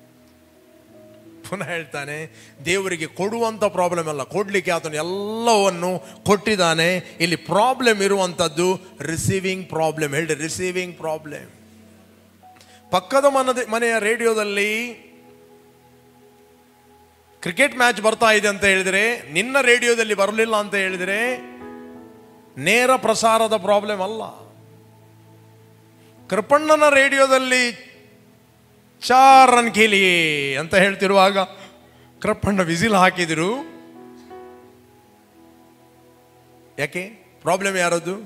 Speaker 1: ಪುನಃ ಹೇಳ್ತಾನೆ ದೇವರಿಗೆ ಕೊಡುವಂಥ ಪ್ರಾಬ್ಲಮ್ ಅಲ್ಲ ಕೊಡಲಿಕ್ಕೆ ಆತನು ಎಲ್ಲವನ್ನು ಕೊಟ್ಟಿದ್ದಾನೆ ಇಲ್ಲಿ ಪ್ರಾಬ್ಲಮ್ ಇರುವಂಥದ್ದು ರಿಸೀವಿಂಗ್ ಪ್ರಾಬ್ಲಮ್ ಹೇಳಿ ರಿಸೀವಿಂಗ್ ಪ್ರಾಬ್ಲಮ್ ಪಕ್ಕದ ಮನದ ಮನೆಯ ರೇಡಿಯೋದಲ್ಲಿ ಕ್ರಿಕೆಟ್ ಮ್ಯಾಚ್ ಬರ್ತಾ ಇದೆ ಅಂತ ಹೇಳಿದರೆ ನಿನ್ನ ರೇಡಿಯೋದಲ್ಲಿ ಬರಲಿಲ್ಲ ಅಂತ ಹೇಳಿದರೆ ನೇರ ಪ್ರಸಾರದ ಪ್ರಾಬ್ಲಮ್ ಅಲ್ಲ ಕೃಪಣ್ಣನ ರೇಡಿಯೋದಲ್ಲಿ ಚಾರ್ ರನ್ ಖೇಲಿ ಅಂತ ಹೇಳ್ತಿರುವಾಗ ಕೃಪಣ್ಣ ವಿಸಿಲ್ ಹಾಕಿದ್ರು ಯಾಕೆ ಪ್ರಾಬ್ಲಮ್ ಯಾರದು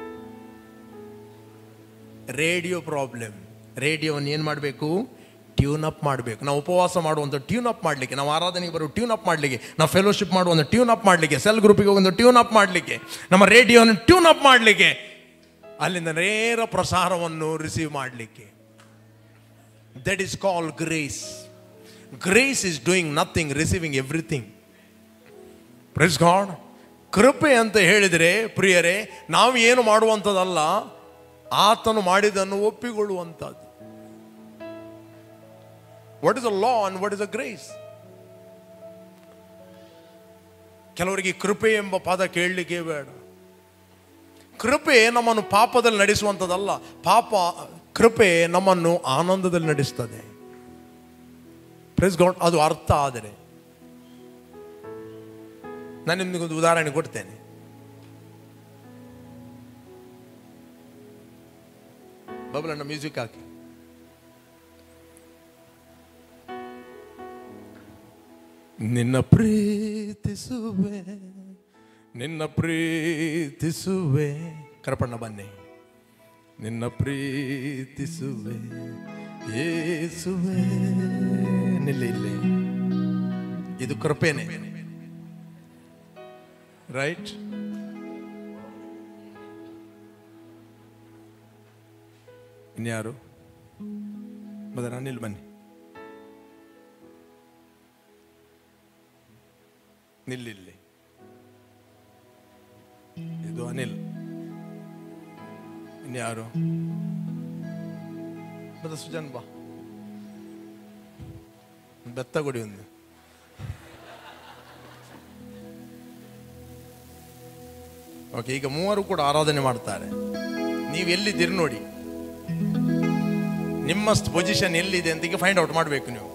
Speaker 1: ರೇಡಿಯೋ ಪ್ರಾಬ್ಲಮ್ ರೇಡಿಯೋವನ್ನು ಏನು ಮಾಡಬೇಕು ಟ್ಯೂನ್ ಅಪ್ ಮಾಡಬೇಕು ನಾವು ಉಪವಾಸ ಮಾಡುವಂಥ ಟ್ಯೂನ್ ಅಪ್ ಮಾಡಲಿಕ್ಕೆ ನಾವು ಆರಾಧನೆಗೆ ಬರೋ ಟ್ಯೂನ್ ಅಪ್ ಮಾಡಲಿಕ್ಕೆ ನಾವು ಫೆಲೋಶಿಪ್ ಮಾಡುವಂಥ ಟ್ಯೂನ್ ಅಪ್ ಮಾಡಲಿಕ್ಕೆ ಸೆಲ್ ಗ್ರೂಪಿಗೆ ಒಂದು ಟ್ಯೂನ್ ಅಪ್ ಮಾಡಲಿಕ್ಕೆ ನಮ್ಮ ರೇಡಿಯೋನ ಟ್ಯೂನ್ ಅಪ್ ಮಾಡಲಿಕ್ಕೆ ಅಲ್ಲಿಂದ ನೇರ ಪ್ರಸಾರವನ್ನು ರಿಸೀವ್ ಮಾಡಲಿಕ್ಕೆ that is call grace grace is doing nothing receiving everything praise God ಕೃಪೆ ಅಂತ ಹೇಳಿದರೆ ಪ್ರಿಯರೇ ನಾವು ಏನು ಮಾಡುವಂಥದ್ದಲ್ಲ ಆತನು ಮಾಡಿದ್ದನ್ನು ಒಪ್ಪಿಕೊಳ್ಳುವಂಥದ್ದು what is a law and what is a grace ಕೆಲವರಿಗೆ ಕೃಪೆ ಎಂಬ ಪದ ಕೇಳಲಿಕ್ಕೆ ಬೇಡ ಕೃಪೆ ನಮ್ಮನ್ನು ಪಾಪದಲ್ಲಿ ನಡೆಸುವಂಥದ್ದಲ್ಲ ಪಾಪ ಕೃಪೆ ನಮ್ಮನ್ನು ಆನಂದದಲ್ಲಿ ನಡೆಸ್ತದೆ ಪ್ರೆಸ್ ಗಾಡ್ ಅದು ಅರ್ಥ ಆದರೆ ನಾನು ನಿಮಗೊಂದು ಉದಾಹರಣೆ ಕೊಡ್ತೇನೆ ಬಬಲಣ್ಣ ಮ್ಯೂಸಿಕ್ ಹಾಕಿ ನಿನ್ನ ಪ್ರೀತಿಸುವೆ ನಿನ್ನ ಪ್ರೀತಿಸುವೆ ಕರಪಣ್ಣ ಬನ್ನಿ ನಿನ್ನ ಪ್ರೀತಿಸುವೆ ಏಸುವೆ ನಿಲ್ಲಿ ಇಲ್ಲಿ ಇದು ಕೃಪೆನೆ ರೈಟ್ ಇನ್ಯಾರು ಬದರ ಅನಿಲ್ ಬನ್ನಿ ನಿಲ್ಲಿಲ್ಲಿ ಇದು ಅನಿಲ್ ಇನ್ಯಾರು ಮತ್ತೆ ಸುಜನ್ ಬಾ ಬೆತ್ತ ಕೊಡಿ ಒಂದು ಓಕೆ ಈಗ ಮೂವರು ಕೂಡ ಆರಾಧನೆ ಮಾಡ್ತಾರೆ ನೀವು ಎಲ್ಲಿದ್ದೀರಿ ನೋಡಿ ನಿಮ್ಮ ಪೊಸಿಷನ್ ಎಲ್ಲಿದೆ ಅಂತ ಈಗ ಫೈಂಡ್ ಔಟ್ ಮಾಡಬೇಕು ನೀವು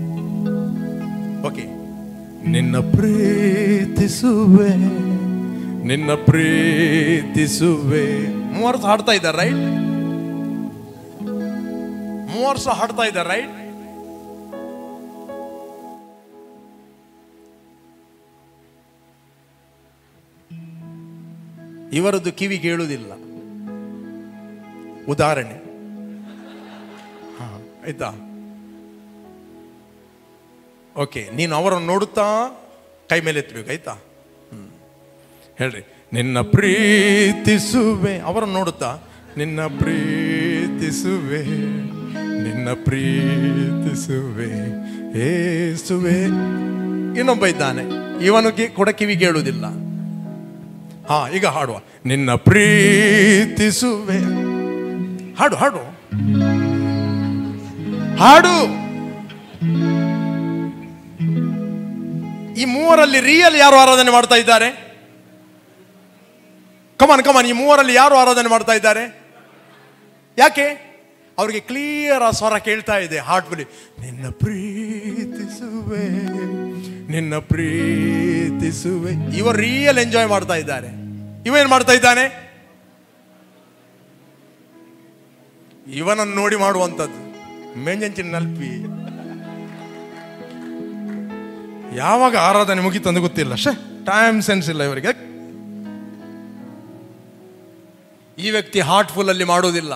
Speaker 1: ಓಕೆ ನಿನ್ನ ಪ್ರೀತಿಸುವೆ ನಿನ್ನ ಪ್ರೀತಿಸುವೆ ಮೂವರು ಸಹ ಹಾಡ್ತಾ ಇದ್ದಾರೆ ರೈಟ್ ಮೂವರು ಸಹ ಹಾಡ್ತಾ ಇದ್ದಾರೆ ರೈಟ್ ಇವರದ್ದು ಕಿವಿ ಕೇಳುವುದಿಲ್ಲ ಉದಾಹರಣೆ ಹಾ, ಆಯ್ತಾ ಓಕೆ ನೀನು ಅವರನ್ನು ನೋಡುತ್ತಾ ಕೈ ಮೇಲೆ ಎತ್ತಬೇಕು ಆಯ್ತಾ ಹ್ಮ್. ಹೇಳ್ರಿ ನಿನ್ನ ಪ್ರೀತಿಸುವೆ ಅವರನ್ನು ನೋಡುತ್ತಾ ನಿನ್ನ ಪ್ರೀತಿಸುವೆ ನಿನ್ನ ಪ್ರೀತಿಸುವೆ ಏಸುವೆ ಇನ್ನೊಬ್ಬ ಇದ್ದಾನೆ ಇವನಿಗೆ ಕೂಡ ಕಿವಿ ಕೇಳುವುದಿಲ್ಲ ಹಾ ಈಗ ಹಾಡುವ ನಿನ್ನ ಪ್ರೀತಿಸುವೆ ಹಾಡು ಹಾಡು ಹಾಡು ಈ ಮೂವರಲ್ಲಿ ರಿಯಲ್ ಯಾರು ಆರಾಧನೆ ಮಾಡ್ತಾ ಇದ್ದಾರೆ ಕಮಾನ್ ಕಮಾನ್ ಈ ಮೂವರಲ್ಲಿ ಯಾರು ಆರಾಧನೆ ಮಾಡ್ತಾ ಇದ್ದಾರೆ ಯಾಕೆ ಅವರಿಗೆ ಕ್ಲಿಯರ್ ಆ ಸ್ವರ ಕೇಳ್ತಾ ಇದೆ ಹಾರ್ಟ್ಫುಲಿ ನಿನ್ನ ಪ್ರೀತಿಸುವೆ ನಿನ್ನ ಪ್ರೀತಿಸುವೆ ಇವರು ರಿಯಲ್ ಎಂಜಾಯ್ ಮಾಡ್ತಾ ಇದ್ದಾರೆ ಇವೇನ್ ಮಾಡ್ತಾ ಇದ್ದಾನೆ ಇವನನ್ನು ನೋಡಿ ಮಾಡುವಂಥದ್ದು ಮೆಂಜಂಚಿನ ನಲ್ಪಿ ಯಾವಾಗ ಆರಾಧನೆ ಮುಗೀತು ಅಂತ ಗೊತ್ತಿಲ್ಲ ಶೇ ಟೈಮ್ ಸೆನ್ಸ್ ಇಲ್ಲ ಇವರಿಗೆ ಈ ವ್ಯಕ್ತಿ ಹಾರ್ಟ್ಫುಲ್ ಅಲ್ಲಿ ಮಾಡೋದಿಲ್ಲ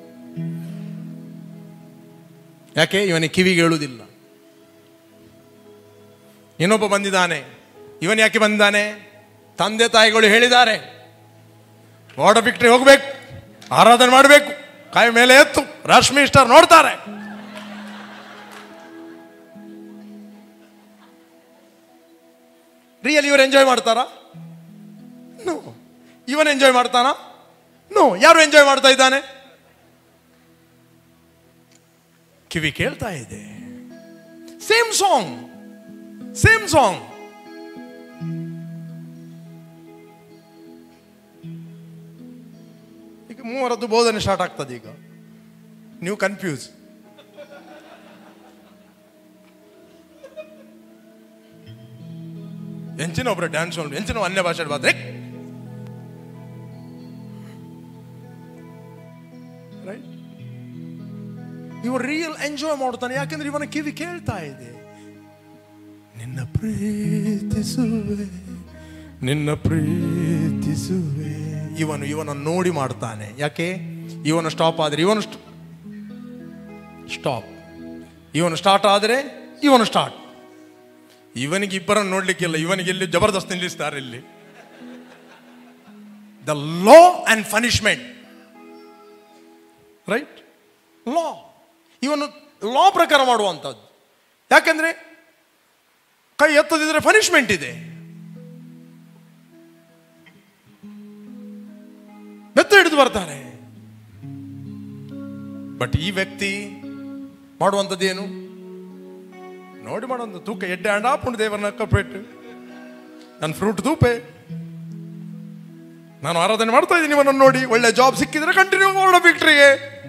Speaker 1: ಯಾಕೆ ಇವನಿಗೆ ಕಿವಿಗೆ ಹೇಳುವುದಿಲ್ಲ ಇನ್ನೊಬ್ಬ ಬಂದಿದ್ದಾನೆ ಇವನ್ ಯಾಕೆ ಬಂದಿದ್ದಾನೆ ತಂದೆ ತಾಯಿಗಳು ಹೇಳಿದ್ದಾರೆ ವಾರ್ಡ್ ಆಫ್ ವಿಕ್ಟ್ರಿ ಹೋಗ್ಬೇಕು ಆರಾಧನೆ ಮಾಡಬೇಕು ಕಾಯಿ ಮೇಲೆ ಎತ್ತು ರಶ್ಮಿ ಸ್ಟಾರ್ ನೋಡ್ತಾರೆ ರಿಯಲ್ ಇವರು ಎಂಜಾಯ್ ಮಾಡ್ತಾರಾ ನೋ ಇವನ್ ಎಂಜಾಯ್ ಮಾಡ್ತಾನಾ ನೋ ಯಾರು ಎಂಜಾಯ್ ಮಾಡ್ತಾ ಇದ್ದಾನೆ ಕಿವಿ ಕೇಳ್ತಾ ಇದೆ ಸೇಮ್ ಸಾಂಗ್ ಸೇಮ್ ಸಾಂಗ್ ಈಗ ಮೂವರದ್ದು ಬೋಧನೆ ಸ್ಟಾರ್ಟ್ ಆಗ್ತದೆ ಈಗ ನೀವು ಕನ್ಫ್ಯೂಸ್ ಎಂಚಿನ ಒಬ್ಬರ ಡ್ಯಾನ್ಸ್ ನೋಡಿ ಎಂಚಿನ ಅನ್ಯ ಭಾಷೆ ಬಾದ್ರೆ ರೈಟ್ ಇವ ರಿಯಲ್ ಎಂಜಾಯ್ ಮಾಡ್ತಾನೆ ಯಾಕಂದ್ರೆ ಇವನ ಕಿವಿ ಕೇಳ್ತಾ ಇದೆ ನಿನ್ನ ಪ್ರೀತಿಸುವೆ ನಿನ್ನ ಪ್ರೀತಿಸುವೆ ಇವನು ಇವನ ನೋಡಿ ಮಾಡ್ತಾನೆ ಯಾಕೆ ಇವನು ಸ್ಟಾಪ್ ಆದ್ರೆ ಇವನು ಸ್ಟಾಪ್ ಇವನು ಸ್ಟಾರ್ಟ್ ಆದರೆ ಇವನು ಸ್ಟಾರ್ಟ್ ಇವನಿಗೆ ಇಬ್ಬರನ್ನು ನೋಡ್ಲಿಕ್ಕಿಲ್ಲ ಇವನಿಗೆ ಇಲ್ಲಿ ಜಬರ್ದಸ್ತ್ ನಿಲ್ಲಿಸ್ತಾರೆ ಇಲ್ಲಿ the law and punishment right law ಇವನು ಲಾ ಪ್ರಕಾರ ಮಾಡುವಂಥದ್ದು ಯಾಕಂದ್ರೆ ಕೈ ಎತ್ತದಿದ್ರೆ ಪನಿಷ್ಮೆಂಟ್ ಇದೆ ಬೆತ್ತ ಹಿಡಿದು ಬರ್ತಾರೆ ಬಟ್ ಈ ವ್ಯಕ್ತಿ ಮಾಡುವಂಥದ್ದು ಏನು ನೋಡಿ ಮಾಡೋದು ತೂಕ ಎಡ್ಡೆ ಅಂಡ ಪುಂಡು ದೇವರನ್ನ ಕಪ್ಪೆಟ್ಟು ನನ್ನ ಫ್ರೂಟ್ ತೂಪೆ ನಾನು ಆರಾಧನೆ ಮಾಡ್ತಾ ಇದ್ದೀನಿ ಇವನನ್ನು ನೋಡಿ ಒಳ್ಳೆ ಜಾಬ್ ಸಿಕ್ಕಿದ್ರೆ ಕಂಟಿನ್ಯೂ ಮಾಡೋಣ ವಿಕ್ಟ್ರಿಗೆ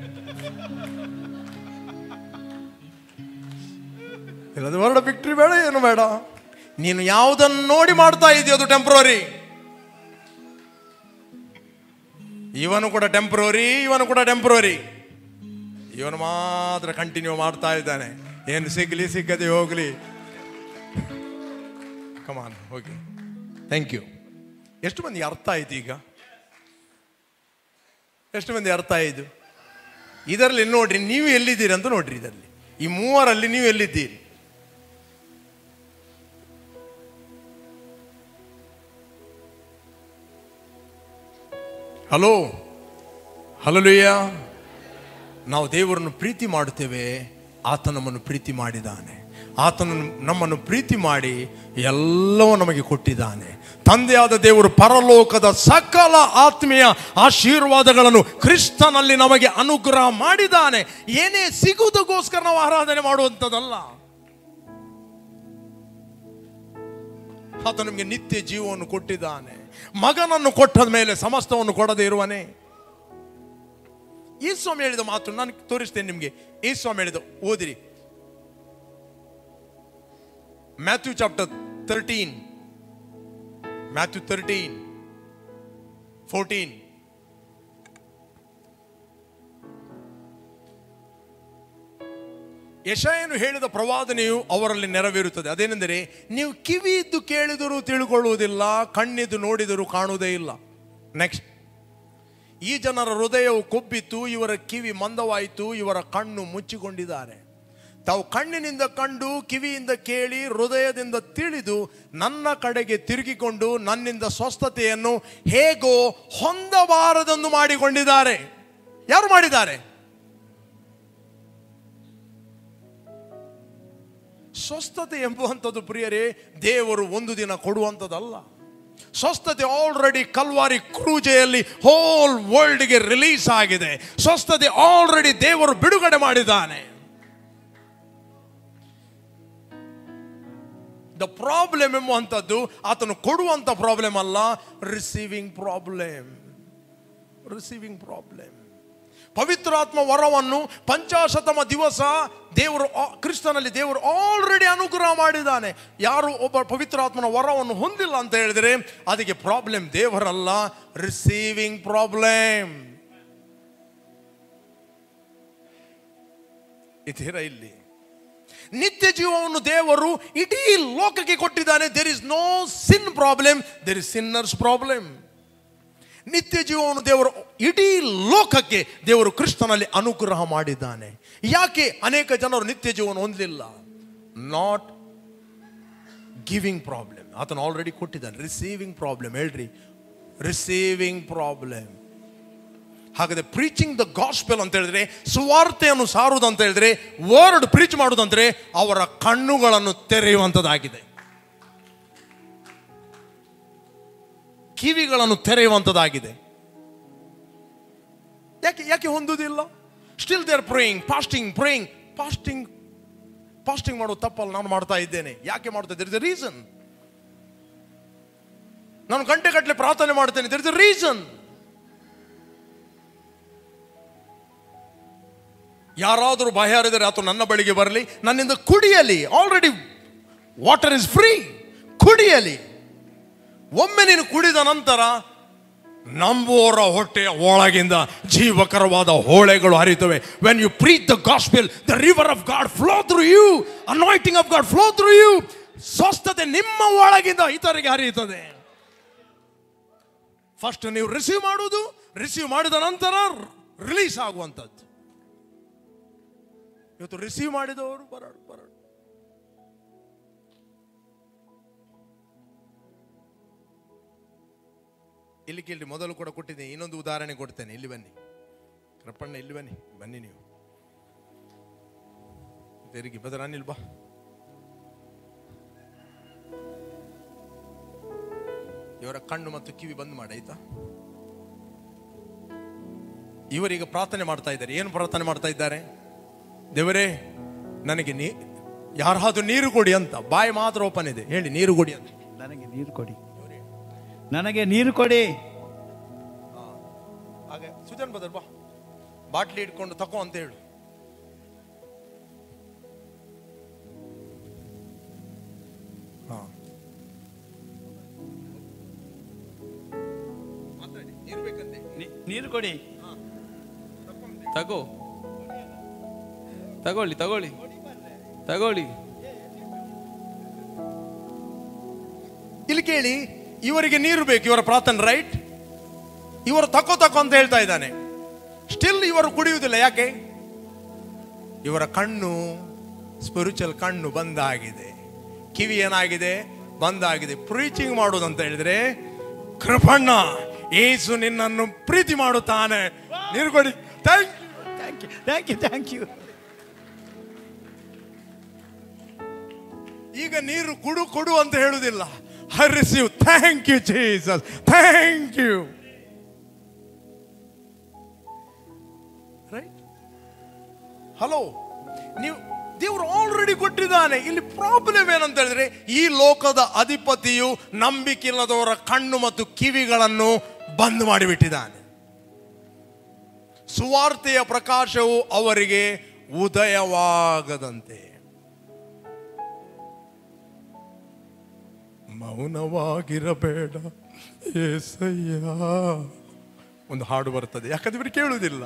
Speaker 1: ಇಲ್ಲದ ವರ್ಡ ವಿಕ್ಟ್ರಿ ಬೇಡ ಏನು ಬೇಡ ನೀನು ಯಾವುದನ್ನು ನೋಡಿ ಮಾಡ್ತಾ ಇದೆಯೋ ಅದು ಟೆಂಪ್ರವರಿ ಇವನು ಕೂಡ ಟೆಂಪ್ರವರಿ ಇವನು ಕೂಡ ಟೆಂಪ್ರವರಿ ಇವನು ಮಾತ್ರ ಕಂಟಿನ್ಯೂ ಮಾಡ್ತಾ ಇದ್ದಾನೆ ಏನು ಸಿಗ್ಲಿ ಸಿಕ್ಕದೆ ಹೋಗ್ಲಿ ಕಮಾನ್ ಹೋಗಿ ಥ್ಯಾಂಕ್ ಯು ಎಷ್ಟು ಮಂದಿ ಅರ್ಥ ಆಯ್ತು ಈಗ ಎಷ್ಟು ಮಂದಿ ಅರ್ಥ ಆಯ್ತು ಇದರಲ್ಲಿ ನೋಡ್ರಿ ನೀವು ಎಲ್ಲಿದ್ದೀರಿ ಅಂತ ನೋಡ್ರಿ ಇದರಲ್ಲಿ ಈ ಮೂವರಲ್ಲಿ ನೀವು ಎಲ್ಲಿದ್ದೀರಿ ಹಲೋ ಹಲಲುಯ್ಯ ನಾವು ದೇವರನ್ನು ಪ್ರೀತಿ ಮಾಡುತ್ತೇವೆ ಆತ ನಮ್ಮನ್ನು ಪ್ರೀತಿ ಮಾಡಿದ್ದಾನೆ ಆತನು ನಮ್ಮನ್ನು ಪ್ರೀತಿ ಮಾಡಿ ಎಲ್ಲವೂ ನಮಗೆ ಕೊಟ್ಟಿದ್ದಾನೆ ತಂದೆಯಾದ ದೇವರು ಪರಲೋಕದ ಸಕಲ ಆತ್ಮೀಯ ಆಶೀರ್ವಾದಗಳನ್ನು ಕ್ರಿಸ್ತನಲ್ಲಿ ನಮಗೆ ಅನುಗ್ರಹ ಮಾಡಿದ್ದಾನೆ ಏನೇ ಸಿಗುವುದಕ್ಕೋಸ್ಕರ ನಾವು ಆರಾಧನೆ ಮಾಡುವಂಥದ್ದಲ್ಲ ಆತ ನಮಗೆ ನಿತ್ಯ ಜೀವವನ್ನು ಕೊಟ್ಟಿದ್ದಾನೆ ಮಗನನ್ನು ಕೊಟ್ಟದ ಮೇಲೆ ಸಮಸ್ತವನ್ನು ಕೊಡದೇ ಇರುವನೇ ಈ ಸ್ವಾಮಿ ಹೇಳಿದ ಮಾತು ನಾನು ತೋರಿಸ್ತೇನೆ ನಿಮಗೆ ಈ ಸ್ವಾಮಿ ಹೇಳಿದ ಓದಿರಿ Matthew chapter thirteen Matthew thirteen fourteen ಯಶಯನು ಹೇಳಿದ ಪ್ರವಾದನೆಯು ಅವರಲ್ಲಿ ನೆರವೇರುತ್ತದೆ ಅದೇನೆಂದರೆ ನೀವು ಕಿವಿ ಇದ್ದು ಕೇಳಿದರೂ ತಿಳ್ಕೊಳ್ಳುವುದಿಲ್ಲ ಕಣ್ಣಿದ್ದು ನೋಡಿದರೂ ಕಾಣುವುದೇ ಇಲ್ಲ ನೆಕ್ಸ್ಟ್ ಈ ಜನರ ಹೃದಯವು ಕೊಬ್ಬಿತ್ತು ಇವರ ಕಿವಿ ಮಂದವಾಯಿತು ಇವರ ಕಣ್ಣು ಮುಚ್ಚಿಕೊಂಡಿದ್ದಾರೆ ತಾವು ಕಣ್ಣಿನಿಂದ ಕಂಡು ಕಿವಿಯಿಂದ ಕೇಳಿ ಹೃದಯದಿಂದ ತಿಳಿದು ನನ್ನ ಕಡೆಗೆ ತಿರುಗಿಕೊಂಡು ನನ್ನಿಂದ ಸ್ವಸ್ಥತೆಯನ್ನು ಹೇಗೋ ಹೊಂದಬಾರದೆಂದು ಮಾಡಿಕೊಂಡಿದ್ದಾರೆ ಯಾರು ಮಾಡಿದ್ದಾರೆ ಸ್ವಸ್ಥತೆ ಎಂಬುವಂಥದ್ದು ಪ್ರಿಯರೇ ದೇವರು ಒಂದು ದಿನ ಕೊಡುವಂಥದ್ದಲ್ಲ ಸ್ವಸ್ಥತೆ ಆಲ್ರೆಡಿ ಕಲ್ವಾರಿ ಕ್ರೂಜೆಯಲ್ಲಿ ಹೋಲ್ ವರ್ಲ್ಡ್ಗೆ ರಿಲೀಸ್ ಆಗಿದೆ ಸ್ವಸ್ಥತೆ ಆಲ್ರೆಡಿ ದೇವರು ಬಿಡುಗಡೆ ಮಾಡಿದ್ದಾನೆ ದ ಪ್ರಾಬ್ಲಮ್ ಎಂಬುವಂಥದ್ದು ಆತನು ಕೊಡುವಂಥ ಪ್ರಾಬ್ಲಮ್ ಅಲ್ಲ ರಿಸೀವಿಂಗ್ ಪ್ರಾಬ್ಲಮ್ ರಿಸೀವಿಂಗ್ ಪ್ರಾಬ್ಲಮ್ ಪವಿತ್ರಾತ್ಮ ವರವನ್ನು ಪಂಚಾಶತಮ ದಿವಸ ದೇವರು ಆ- ಕ್ರಿಸ್ತನಲ್ಲಿ ದೇವರು ಆಲ್ರೆಡಿ ಅನುಗ್ರಹ ಮಾಡಿದ್ದಾನೆ ಯಾರು ಒಬ್ಬ ಪವಿತ್ರಾತ್ಮನ ವರವನ್ನು ಹೊಂದಿಲ್ಲ ಅಂತ ಹೇಳಿದ್ರೆ ಅದಕ್ಕೆ ಪ್ರಾಬ್ಲಮ್ ದೇವರಲ್ಲ ರಿಸೀವಿಂಗ್ ಪ್ರಾಬ್ಲಮ್ ಇದ್ದೀರಾ ಇಲ್ಲಿ ನಿತ್ಯ ಜೀವವನ್ನು ದೇವರು ಇಡೀ ಲೋಕಕ್ಕೆ ಕೊಟ್ಟಿದ್ದಾನೆ there is no sin problem there is sinners problem ನಿತ್ಯ ಜೀವವನ್ನು ದೇವರು ಇಡೀ ಲೋಕಕ್ಕೆ ದೇವರು ಕೃಷ್ಣನಲ್ಲಿ ಅನುಗ್ರಹ ಮಾಡಿದ್ದಾನೆ ಯಾಕೆ ಅನೇಕ ಜನರು ನಿತ್ಯ ಜೀವನ ಹೊಂದಲಿಲ್ಲ ನಾಟ್ ಗಿವಿಂಗ್ ಪ್ರಾಬ್ಲಮ್ ಆತನು ಆಲ್ರೆಡಿ ಕೊಟ್ಟಿದ್ದಾನೆ ರಿಸೀವಿಂಗ್ ಪ್ರಾಬ್ಲಮ್ ಹೇಳ್ರಿ ರಿಸೀವಿಂಗ್ ಪ್ರಾಬ್ಲಮ್ ಹಾಗಾದ್ರೆ ಪ್ರೀಚಿಂಗ್ ದ ಗಾಸ್ಪೆಲ್ ಅಂತ ಹೇಳಿದ್ರೆ ಸುವಾರ್ತೆಯನ್ನು ಸಾರುವುದು ಅಂತ ಹೇಳಿದ್ರೆ ವರ್ಡ್ ಪ್ರೀಚ್ ಮಾಡುವುದಂದ್ರೆ ಅವರ ಕಣ್ಣುಗಳನ್ನು ತೆರೆಯುವಂಥದ್ದಾಗಿದೆ ಕಿವಿಗಳನ್ನು ತೆರೆಯುವಂಥದ್ದಾಗಿದೆ ಯಾಕೆ ಯಾಕೆ ಹೊಂದುವುದಿಲ್ಲ still there praying fasting praying fasting fasting ಮಾಡೋ ತಪ್ಪಲ್ಲಿ ನಾನು ಮಾಡ್ತಾ ಇದ್ದೇನೆ ಯಾಕೆ ಮಾಡ್ತಾ ಇದ್ದೇನೆ ಇಸ್ ರೀಸನ್ ನಾನು ಗಂಟೆ ಗಟ್ಟಲೆ ಪ್ರಾರ್ಥನೆ ಮಾಡ್ತೇನೆ ದರ್ ಇಸ್ ರೀಸನ್ ಯಾರಾದರೂ ಬಾಯಾರಿದರೆ ಆತ ನನ್ನ ಬಳಿಗೆ ಬರಲಿ ನನ್ನಿಂದ ಕುಡಿಯಲಿ ಆಲ್ರೆಡಿ ವಾಟರ್ ಇಸ್ ಫ್ರೀ ಕುಡಿಯಲಿ ಒಮ್ಮೆ ನೀನು ಕುಡಿದ ನಂತರ ನಂಬುವವರ ಹೊಟ್ಟೆಯ ಒಳಗಿಂದ ಜೀವಕರವಾದ ಹೋಳೆಗಳು ಹರಿಯುತ್ತವೆ when you preach the gospel the river of God flow through you anointing of God flow through you ಸ್ವಸ್ಥತೆ ನಿಮ್ಮ ಒಳಗಿಂದ ಇತರಿಗೆ ಹರಿಯುತ್ತದೆ ಫಸ್ಟ್ ನೀವು ರಿಸೀವ್ ಮಾಡುವುದು ರಿಸೀವ್ ಮಾಡಿದ ನಂತರ ರಿಲೀಸ್ ಆಗುವಂಥದ್ದು ಇವತ್ತು ರಿಸೀವ್ ಮಾಡಿದವರು ಬರೋಣ ಬರೋಣ ಇಲ್ಲಿ ಕೇಳಿ ಮೊದಲು ಕೂಡ ಕೊಟ್ಟಿದ್ದೆ ಇನ್ನೊಂದು ಉದಾಹರಣೆ ಕೊಡ್ತೇನೆ ಇಲ್ಲಿ ಬನ್ನಿ ಕೃಪಣ್ಣ ಇಲ್ಲಿ ಬನ್ನಿ ಬನ್ನಿ ನೀವು ತೆರಿಗೆ ಬದರ ಅನಿಲ್ ಬಾ ಇವರ ಕಣ್ಣು ಮತ್ತು ಕಿವಿ ಬಂದ್ ಮಾಡಿ ಆಯ್ತಾ ಇವರೀಗ ಪ್ರಾರ್ಥನೆ ಮಾಡ್ತಾ ಇದ್ದಾರೆ ಏನು ಪ್ರಾರ್ಥನೆ ಮಾಡ್ತಾ ಇದ್ದಾರೆ ದೇವರೇ ನನಗೆ ನೀ ಯಾರಾದ್ರೂ ನೀರು ಕೊಡಿ ಅಂತ ಬಾಯಿ ಮಾತ್ರ ಓಪನ್ ಇದೆ ಹೇಳಿ ನೀರು ಕೊಡಿ ಅಂತ
Speaker 2: ನನಗೆ ನೀರು ಕೊಡಿ ನನಗೆ ನೀರು ಕೊಡಿ
Speaker 1: ಹಾಗೆ ಸುಜನ್ ಬದರ್ ಬಾ ಬಾಟ್ಲಿ ಇಟ್ಕೊಂಡು ತಕೋ ಅಂತ ಹೇಳು ಹಾ. ಮಾತಾಡಿ, ನೀರು ಬೇಕಂತೆ.
Speaker 2: ನೀ- ನೀರು ಕೊಡಿ
Speaker 3: ತಗೋ ತಗೊಳ್ಳಿ ತಗೊಳ್ಳಿ ತಗೊಳ್ಳಿ
Speaker 1: ಇಲ್ಲಿ ಕೇಳಿ ಇವರಿಗೆ ನೀರು ಬೇಕು ಇವರ ಪ್ರಾರ್ಥನೆ ರೈಟ್ ಇವರು ತಕೋ ತಕೋ ಅಂತ ಹೇಳ್ತಾ ಇದ್ದಾನೆ ಸ್ಟಿಲ್ ಇವರು ಕುಡಿಯುವುದಿಲ್ಲ ಯಾಕೆ ಇವರ ಕಣ್ಣು ಸ್ಪಿರಿಚುವಲ್ ಕಣ್ಣು ಬಂದಾಗಿದೆ ಕಿವಿ ಏನಾಗಿದೆ ಬಂದಾಗಿದೆ ಪ್ರೀಚಿಂಗ್ ಮಾಡುವುದಂತ ಹೇಳಿದ್ರೆ ಕೃಪಣ್ಣ ಏಸು ನಿನ್ನನ್ನು ಪ್ರೀತಿ ಮಾಡುತ್ತಾನೆ ನೀರು ಕೊಡಿ thank
Speaker 2: thank you thank you thank you
Speaker 1: ಈಗ ನೀರು ಕುಡು ಕೊಡು ಅಂತ ಹೇಳುವುದಿಲ್ಲ I receive thank you Jesus thank you right hello ನೀವು ದೇವರು ಆಲ್ರೆಡಿ ಕೊಟ್ಟಿದ್ದಾನೆ ಇಲ್ಲಿ ಪ್ರಾಬ್ಲಮ್ ಏನಂತ ಹೇಳಿದ್ರೆ ಈ ಲೋಕದ ಅಧಿಪತಿಯು ನಂಬಿಕೆಯಿಲ್ಲದವರ ಕಣ್ಣು ಮತ್ತು ಕಿವಿಗಳನ್ನು ಬಂದ್ ಮಾಡಿಬಿಟ್ಟಿದ್ದಾನೆ ಸುವಾರ್ತೆಯ ಪ್ರಕಾಶವು ಅವರಿಗೆ ಉದಯವಾಗದಂತೆ ಮೌನವಾಗಿರಬೇಡ ಏಸಯ್ಯ ಒಂದು ಹಾಡು ಬರ್ತದೆ ಯಾಕಂದ್ರೆ ಇವರು ಕೇಳುವುದಿಲ್ಲ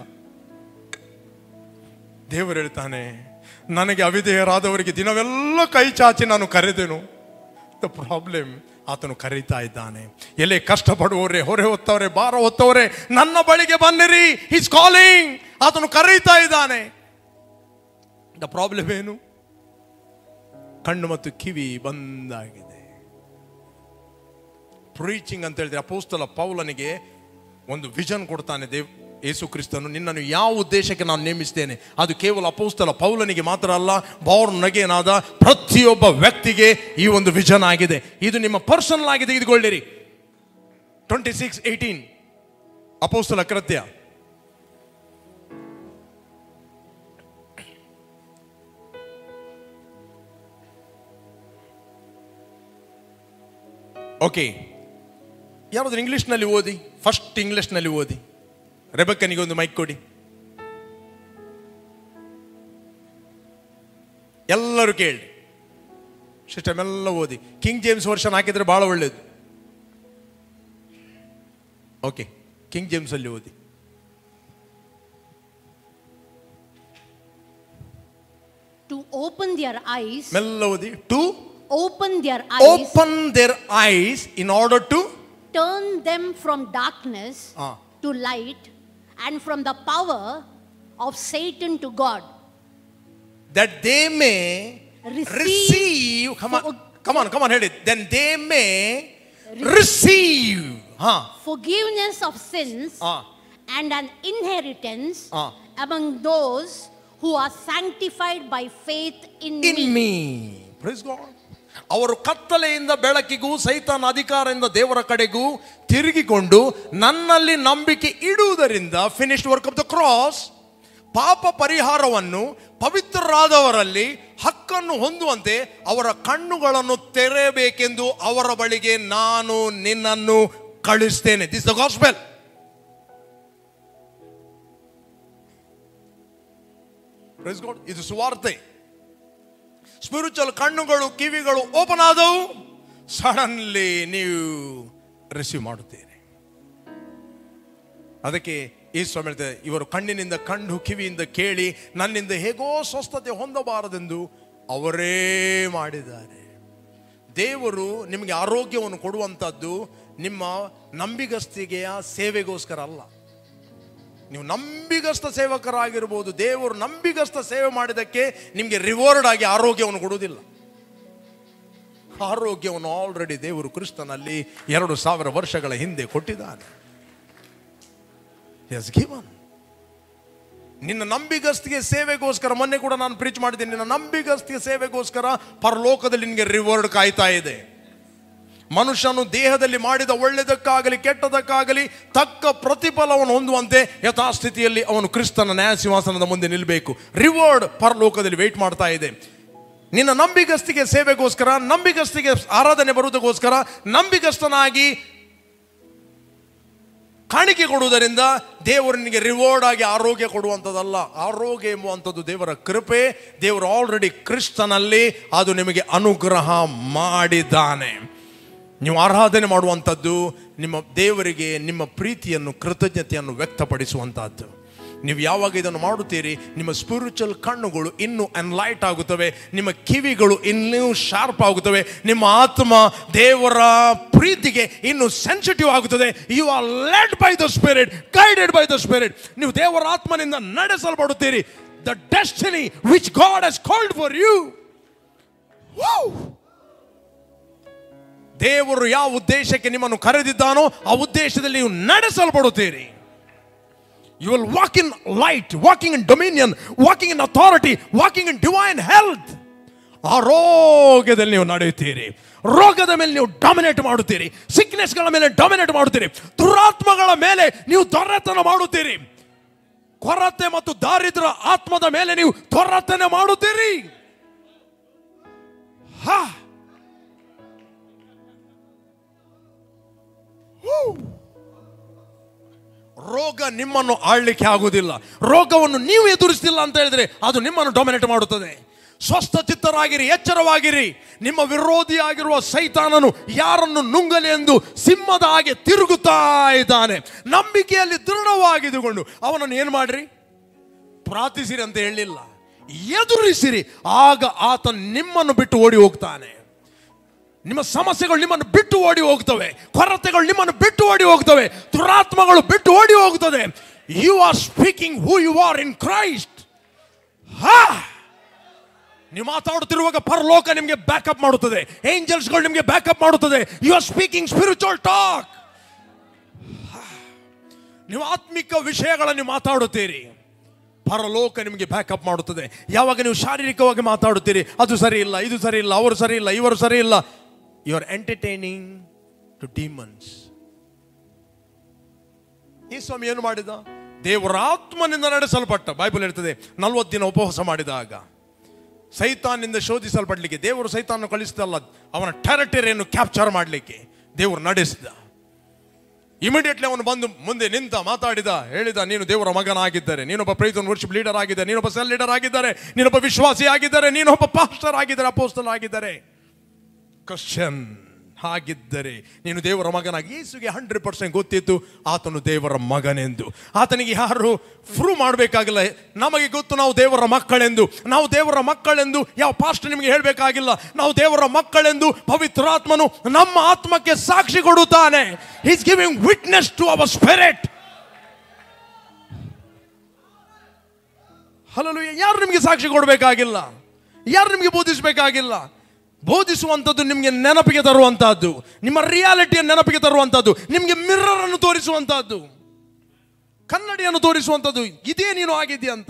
Speaker 1: ದೇವರು ಹೇಳ್ತಾನೆ ನನಗೆ ಅವಿಧೇಯರಾದವರಿಗೆ ದಿನವೆಲ್ಲ ಕೈ ಚಾಚಿ ನಾನು ಕರೆದೆನು ದ ಪ್ರಾಬ್ಲಮ್ ಆತನು ಕರೀತಾ ಇದ್ದಾನೆ ಎಲೆ ಕಷ್ಟಪಡುವವರೇ ಹೊರೆ ಹೊತ್ತವರೇ ಭಾರ ಹೊತ್ತವರೇ ನನ್ನ ಬಳಿಗೆ ಬನ್ನಿರಿ ಈಸ್ ಕಾಲಿಂಗ್ ಆತನು ಕರೀತಾ ಇದ್ದಾನೆ ದ ಪ್ರಾಬ್ಲಮ್ ಏನು ಕಣ್ಣು ಮತ್ತು ಕಿವಿ ಬಂದಾಗಿದೆ ಪ್ರೀಚಿಂಗ್ ಅಂತ ಹೇಳಿದ್ರೆ ಅಪೋಸ್ತಲ ಪೌಲನಿಗೆ ಒಂದು ವಿಷನ್ ಕೊಡ್ತಾನೆ ದೇವ್ ಯೇಸು ಕ್ರಿಸ್ತನು ನಿನ್ನನ್ನು ಯಾವ ಉದ್ದೇಶಕ್ಕೆ ನಾನು ನೇಮಿಸ್ತೇನೆ ಅದು ಕೇವಲ ಅಪೋಸ್ತಲ ಪೌಲನಿಗೆ ಮಾತ್ರ ಅಲ್ಲ ಬೌರ್ನ್ ನಗೇನಾದ ಪ್ರತಿಯೊಬ್ಬ ವ್ಯಕ್ತಿಗೆ ಈ ಒಂದು ವಿಷನ್ ಆಗಿದೆ ಇದು ನಿಮ್ಮ ಪರ್ಸನಲ್ ಆಗಿ ತೆಗೆದುಕೊಳ್ಳಿರಿ ಟ್ವೆಂಟಿ ಸಿಕ್ಸ್ ಏಯ್ಟೀನ್ ಅಪೋಸ್ತಲ ಕೃತ್ಯ ಓಕೆ ಯಾರಾದ್ರೂ ಇಂಗ್ಲಿಷ್ನಲ್ಲಿ ಓದಿ ಫಸ್ಟ್ ಇಂಗ್ಲಿಷ್ನಲ್ಲಿ ಓದಿ ರೆಬಕ್ಕನಿಗೆ ಒಂದು ಮೈಕ್ ಕೊಡಿ ಎಲ್ಲರೂ ಕೇಳಿ ಸಿಸ್ಟಮ್ ಎಲ್ಲ ಓದಿ ಕಿಂಗ್ ಜೇಮ್ಸ್ ವರ್ಷನ್ ಹಾಕಿದ್ರೆ ಬಹಳ ಒಳ್ಳೇದು ಓಕೆ ಕಿಂಗ್ ಜೇಮ್ಸ್ ಅಲ್ಲಿ ಓದಿ
Speaker 4: to open their eyes,
Speaker 1: ಮೆಲ್ಲ ಓದಿ to
Speaker 4: open their eyes
Speaker 1: open their eyes in order to
Speaker 4: turn them from darkness
Speaker 1: Ah.
Speaker 4: to light and from the power of Satan to God.
Speaker 1: that they may
Speaker 4: Receive-
Speaker 1: receive come on
Speaker 4: For-
Speaker 1: come on come on ಹೇಳಿ then they may receive ಹಾ
Speaker 4: Forgiveness of sins
Speaker 1: Ah.
Speaker 4: and an inheritance
Speaker 1: Ah.
Speaker 4: among those who are sanctified by faith in,
Speaker 1: in
Speaker 4: me.
Speaker 1: me praise God ಅವರು ಕತ್ತಲೆಯಿಂದ ಬೆಳಕಿಗೂ ಸೈತಾನ ಅಧಿಕಾರದಿಂದ ದೇವರ ಕಡೆಗೂ ತಿರುಗಿಕೊಂಡು ನನ್ನಲ್ಲಿ ನಂಬಿಕೆ ಇಡುವುದರಿಂದ finished work of the cross ಪಾಪ ಪರಿಹಾರವನ್ನು ಪವಿತ್ರರಾದವರಲ್ಲಿ ಹಕ್ಕನ್ನು ಹೊಂದುವಂತೆ ಅವರ ಕಣ್ಣುಗಳನ್ನು ತೆರೆಯಬೇಕೆಂದು ಅವರ ಬಳಿಗೆ ನಾನು ನಿನ್ನನ್ನು ಕಳಿಸ್ತೇನೆ this the gospel Praise God. ಇದು ಸುವಾರ್ತೆ ಸ್ಪಿರಿಚುವಲ್ ಕಣ್ಣುಗಳು ಕಿವಿಗಳು ಓಪನ್ ಆದವು ಸಡನ್ಲಿ ನೀವು ರಿಸೀವ್ ಮಾಡುತ್ತೀರಿ ಅದಕ್ಕೆ ಈ ಸ್ವಾಮಿ ಹೇಳ್ತಾರೆ, ಇವರು ಕಣ್ಣಿನಿಂದ ಕಂಡು ಕಿವಿಯಿಂದ ಕೇಳಿ ನನ್ನಿಂದ ಹೇಗೋ ಸ್ವಸ್ಥತೆ ಹೊಂದಬಾರದೆಂದು ಅವರೇ ಮಾಡಿದ್ದಾರೆ ದೇವರು ನಿಮಗೆ ಆರೋಗ್ಯವನ್ನು ಕೊಡುವಂಥದ್ದು ನಿಮ್ಮ ನಂಬಿಗಸ್ತಿಗೆಯ ಸೇವೆಗೋಸ್ಕರ ಅಲ್ಲ ನೀವು ನಂಬಿಗಸ್ತ ಸೇವಕರಾಗಿರ್ಬೋದು ದೇವರು ನಂಬಿಗಸ್ತ ಸೇವೆ ಮಾಡಿದಕ್ಕೆ ನಿಮಗೆ ರಿವಾರ್ಡ್ ಆಗಿ ಆರೋಗ್ಯವನ್ನು ಕೊಡುವುದಿಲ್ಲ ಆರೋಗ್ಯವನ್ನು ಆಲ್ರೆಡಿ ದೇವರು ಕ್ರಿಸ್ತನಲ್ಲಿ ಎರಡು ಸಾವಿರ ವರ್ಷಗಳ ಹಿಂದೆ ಕೊಟ್ಟಿದ್ದಾನೆ ಎಸ್ ಗಿವನ್ ನಿನ್ನ ನಂಬಿಗಸ್ತಿಗೆ ಸೇವೆಗೋಸ್ಕರ ಮೊನ್ನೆ ಕೂಡ ನಾನು ಪ್ರೀಚ್ ಮಾಡಿದ್ದೀನಿ ನಿನ್ನ ನಂಬಿಗಸ್ತಿಗೆ ಸೇವೆಗೋಸ್ಕರ ಪರಲೋಕದಲ್ಲಿ ನಿನಗೆ ರಿವಾರ್ಡ್ ಕಾಯ್ತಾ ಇದೆ ಮನುಷ್ಯನು ದೇಹದಲ್ಲಿ ಮಾಡಿದ ಒಳ್ಳೆಯದಕ್ಕಾಗಲಿ ಕೆಟ್ಟದಕ್ಕಾಗಲಿ ತಕ್ಕ ಪ್ರತಿಫಲವನ್ನು ಹೊಂದುವಂತೆ ಯಥಾಸ್ಥಿತಿಯಲ್ಲಿ ಅವನು ಕ್ರಿಸ್ತನ ನ್ಯಾಯ ಸಿಂಹಾಸನದ ಮುಂದೆ ನಿಲ್ಲಬೇಕು ರಿವಾರ್ಡ್ ಪರಲೋಕದಲ್ಲಿ ವೇಟ್ ಮಾಡ್ತಾ ಇದೆ ನಿನ್ನ ನಂಬಿಗಸ್ತಿಗೆ ಸೇವೆಗೋಸ್ಕರ ನಂಬಿಗಸ್ತಿಗೆ ಆರಾಧನೆ ಬರುವುದಕ್ಕೋಸ್ಕರ ನಂಬಿಗಸ್ತನಾಗಿ ಕಾಣಿಕೆ ಕೊಡುವುದರಿಂದ ದೇವರು ನಿನಗೆ ರಿವಾರ್ಡ್ ಆಗಿ ಆರೋಗ್ಯ ಕೊಡುವಂಥದ್ದಲ್ಲ ಆರೋಗ್ಯ ಎಂಬುವಂಥದ್ದು ದೇವರ ಕೃಪೆ ದೇವರು ಆಲ್ರೆಡಿ ಕ್ರಿಸ್ತನಲ್ಲಿ ಅದು ನಿಮಗೆ ಅನುಗ್ರಹ ಮಾಡಿದ್ದಾನೆ ನೀವು ಆರಾಧನೆ ಮಾಡುವಂಥದ್ದು ನಿಮ್ಮ ದೇವರಿಗೆ ನಿಮ್ಮ ಪ್ರೀತಿಯನ್ನು ಕೃತಜ್ಞತೆಯನ್ನು ವ್ಯಕ್ತಪಡಿಸುವಂಥದ್ದು ನೀವು ಯಾವಾಗ ಇದನ್ನು ಮಾಡುತ್ತೀರಿ ನಿಮ್ಮ ಸ್ಪಿರಿಚುವಲ್ ಕಣ್ಣುಗಳು ಇನ್ನೂ ಅನ್ಲೈಟ್ ಆಗುತ್ತವೆ ನಿಮ್ಮ ಕಿವಿಗಳು ಇನ್ನೂ ಶಾರ್ಪ್ ಆಗುತ್ತವೆ ನಿಮ್ಮ ಆತ್ಮ ದೇವರ ಪ್ರೀತಿಗೆ ಇನ್ನು ಸೆನ್ಸಿಟಿವ್ ಆಗುತ್ತದೆ you are led by the spirit guided by the spirit ನೀವು ದೇವರ ಆತ್ಮನಿಂದ ನಡೆಸಲ್ಪಡುತ್ತೀರಿ the destiny which God has called for you ದೇವರು ಯಾವ ಉದ್ದೇಶಕ್ಕೆ ನಿಮ್ಮನ್ನು ಕರೆದಿದ್ದಾನೋ ಆ ಉದ್ದೇಶದಲ್ಲಿ ನೀವು ನಡೆಸಲ್ಪಡುತ್ತೀರಿ you will walk in light walking in dominion walking in authority walking in divine health ಆರೋಗ್ಯದಲ್ಲಿ ನೀವು ನಡೆಯುತ್ತೀರಿ ರೋಗದ ಮೇಲೆ ನೀವು ಡಾಮಿನೇಟ್ ಮಾಡುತ್ತೀರಿ ಸಿಕ್ನೆಸ್ಗಳ ಮೇಲೆ ಡಾಮಿನೇಟ್ ಮಾಡುತ್ತೀರಿ ದುರಾತ್ಮಗಳ ಮೇಲೆ ನೀವು ದೊರೆತನ ಮಾಡುತ್ತೀರಿ ಕೊರತೆ ಮತ್ತು ದಾರಿದ್ರ ಆತ್ಮದ ಮೇಲೆ ನೀವು ದೊರೆತನ ಮಾಡುತ್ತೀರಿ ಹಾ ರೋಗ ನಿಮ್ಮನ್ನು ಆಳ್ಲಿಕ್ಕೆ ಆಗುವುದಿಲ್ಲ ರೋಗವನ್ನು ನೀವು ಎದುರಿಸ್ತಿಲ್ಲ ಅಂತ ಹೇಳಿದ್ರೆ ಅದು ನಿಮ್ಮನ್ನು ಡೊಮಿನೇಟ್ ಮಾಡುತ್ತದೆ ಸ್ವಸ್ಥ ಚಿತ್ತರಾಗಿರಿ ಎಚ್ಚರವಾಗಿರಿ ನಿಮ್ಮ ವಿರೋಧಿಯಾಗಿರುವ ಸೈತಾನನು ಯಾರನ್ನು ನುಂಗಲಿ ಎಂದು ಸಿಂಹದ ಹಾಗೆ ತಿರುಗುತ್ತಾ ಇದ್ದಾನೆ ನಂಬಿಕೆಯಲ್ಲಿ ದೃಢವಾಗಿದುಕೊಂಡು ಅವನನ್ನು ಏನು ಮಾಡ್ರಿ ಪ್ರಾರ್ಥಿಸಿರಿ ಅಂತ ಹೇಳಿಲ್ಲ ಎದುರಿಸಿರಿ ಆಗ ಆತ ನಿಮ್ಮನ್ನು ಬಿಟ್ಟು ಓಡಿ ಹೋಗ್ತಾನೆ ನಿಮ್ಮ ಸಮಸ್ಯೆಗಳು ನಿಮ್ಮನ್ನು ಬಿಟ್ಟು ಓಡಿ ಹೋಗ್ತವೆ ಕೊರತೆಗಳು ನಿಮ್ಮನ್ನು ಬಿಟ್ಟು ಓಡಿ ಹೋಗ್ತವೆ ದುರಾತ್ಮಗಳು ಬಿಟ್ಟು ಓಡಿ ಹೋಗ್ತದೆ you are speaking who you are in Christ ಹಾ ನೀವು ಮಾತಾಡುತ್ತಿರುವಾಗ ಪರಲೋಕ ನಿಮಗೆ ಬ್ಯಾಕಪ್ ಮಾಡುತ್ತದೆ ಏಂಜಲ್ಸ್ಗಳು ನಿಮಗೆ ಬ್ಯಾಕಪ್ ಮಾಡುತ್ತದೆ you are speaking spiritual talk ನೀವು ಆತ್ಮಿಕ ವಿಷಯಗಳನ್ನು ಮಾತಾಡುತ್ತೀರಿ ಪರಲೋಕ ನಿಮಗೆ ಬ್ಯಾಕಪ್ ಮಾಡುತ್ತದೆ ಯಾವಾಗ ನೀವು ಶಾರೀರಿಕವಾಗಿ ಮಾತಾಡುತ್ತೀರಿ ಅದು ಸರಿ ಇಲ್ಲ ಇದು ಸರಿ ಇಲ್ಲ ಅವರು ಸರಿ ಇಲ್ಲ ಇವರು ಸರಿ ಇಲ್ಲ you are entertaining to demons ಈ ಸ್ವಾಮಿ ಏನು ಮಾಡಿದ ದೇವರ ಆತ್ಮನಿಂದ ನಡೆಸಲ್ಪಟ್ಟ ಬೈಬಲ್ ಹೇಳ್ತದೆ ನಲ್ವತ್ತು ದಿನ ಉಪವಾಸ ಮಾಡಿದಾಗ ಸೈತಾನಿಂದ ಶೋಧಿಸಲ್ಪಡ್ಲಿಕ್ಕೆ ದೇವರು ಸೈತಾನ ಕಳಿಸಿದಲ್ಲ ಅವನ ಟೆರಿಟರಿಯನ್ನು ಕ್ಯಾಪ್ಚರ್ ಮಾಡಲಿಕ್ಕೆ ದೇವರು ನಡೆಸಿದ ಇಮಿಡಿಯೇಟ್ಲಿ ಅವನು ಬಂದು ಮುಂದೆ ನಿಂತ ಮಾತಾಡಿದ ಹೇಳಿದ ನೀನು ದೇವರ ಮಗನಾಗಿದ್ದರೆ ನೀನೊಬ್ಬ ಪ್ರೈಸ್ ವರ್ಷಿಪ್ ಲೀಡರ್ ಆಗಿದ್ದಾರೆ ನೀನೊಬ್ಬ ಸೆಲ್ ಲೀಡರ್ ಆಗಿದ್ದಾರೆ ನೀನೊಬ್ಬ ವಿಶ್ವಾಸಿ ಆಗಿದ್ದಾರೆ ನೀನೊಬ್ಬ ಪಾಸ್ಟರ್ ಆಗಿದ್ದಾರೆ ಅಪೋಸ್ತಲ್ ಆಗಿದ್ದಾರೆ ಕ್ವಶನ್ ಹಾಗಿದ್ದರೆ ನೀನು ದೇವರ ಮಗನಾಗಿ ಯೇಸುಗೆ ಹಂಡ್ರೆಡ್ ಪರ್ಸೆಂಟ್ ಗೊತ್ತಿತ್ತು ಆತನು ದೇವರ ಮಗನೆಂದು ಆತನಿಗೆ ಯಾರು ಪ್ರೂವ್ ಮಾಡಬೇಕಾಗಿಲ್ಲ ನಮಗೆ ಗೊತ್ತು ನಾವು ದೇವರ ಮಕ್ಕಳೆಂದು ನಾವು ದೇವರ ಮಕ್ಕಳೆಂದು ಯಾವ ಪಾಸ್ಟ್ ನಿಮಗೆ ಹೇಳಬೇಕಾಗಿಲ್ಲ ನಾವು ದೇವರ ಮಕ್ಕಳೆಂದು ಪವಿತ್ರಾತ್ಮನು ನಮ್ಮ ಆತ್ಮಕ್ಕೆ ಸಾಕ್ಷಿ ಕೊಡುತ್ತಾನೆ is giving witness to our spirit hallelujah ನಿಮಗೆ ಸಾಕ್ಷಿ ಕೊಡಬೇಕಾಗಿಲ್ಲ ಯಾರು ನಿಮಗೆ ಬೋಧಿಸಬೇಕಾಗಿಲ್ಲ ಬೋಧಿಸುವಂಥದ್ದು ನಿಮಗೆ ನೆನಪಿಗೆ ತರುವಂತಹದ್ದು ನಿಮ್ಮ ರಿಯಾಲಿಟಿಯ ನೆನಪಿಗೆ ತರುವಂತಹದ್ದು ನಿಮಗೆ ಮಿರ್ರರ್ ಅನ್ನು ತೋರಿಸುವಂತಹದ್ದು ಕನ್ನಡಿಯನ್ನು ತೋರಿಸುವಂಥದ್ದು ಇದೇ ನೀನು ಆಗಿದ್ದೀಯ ಅಂತ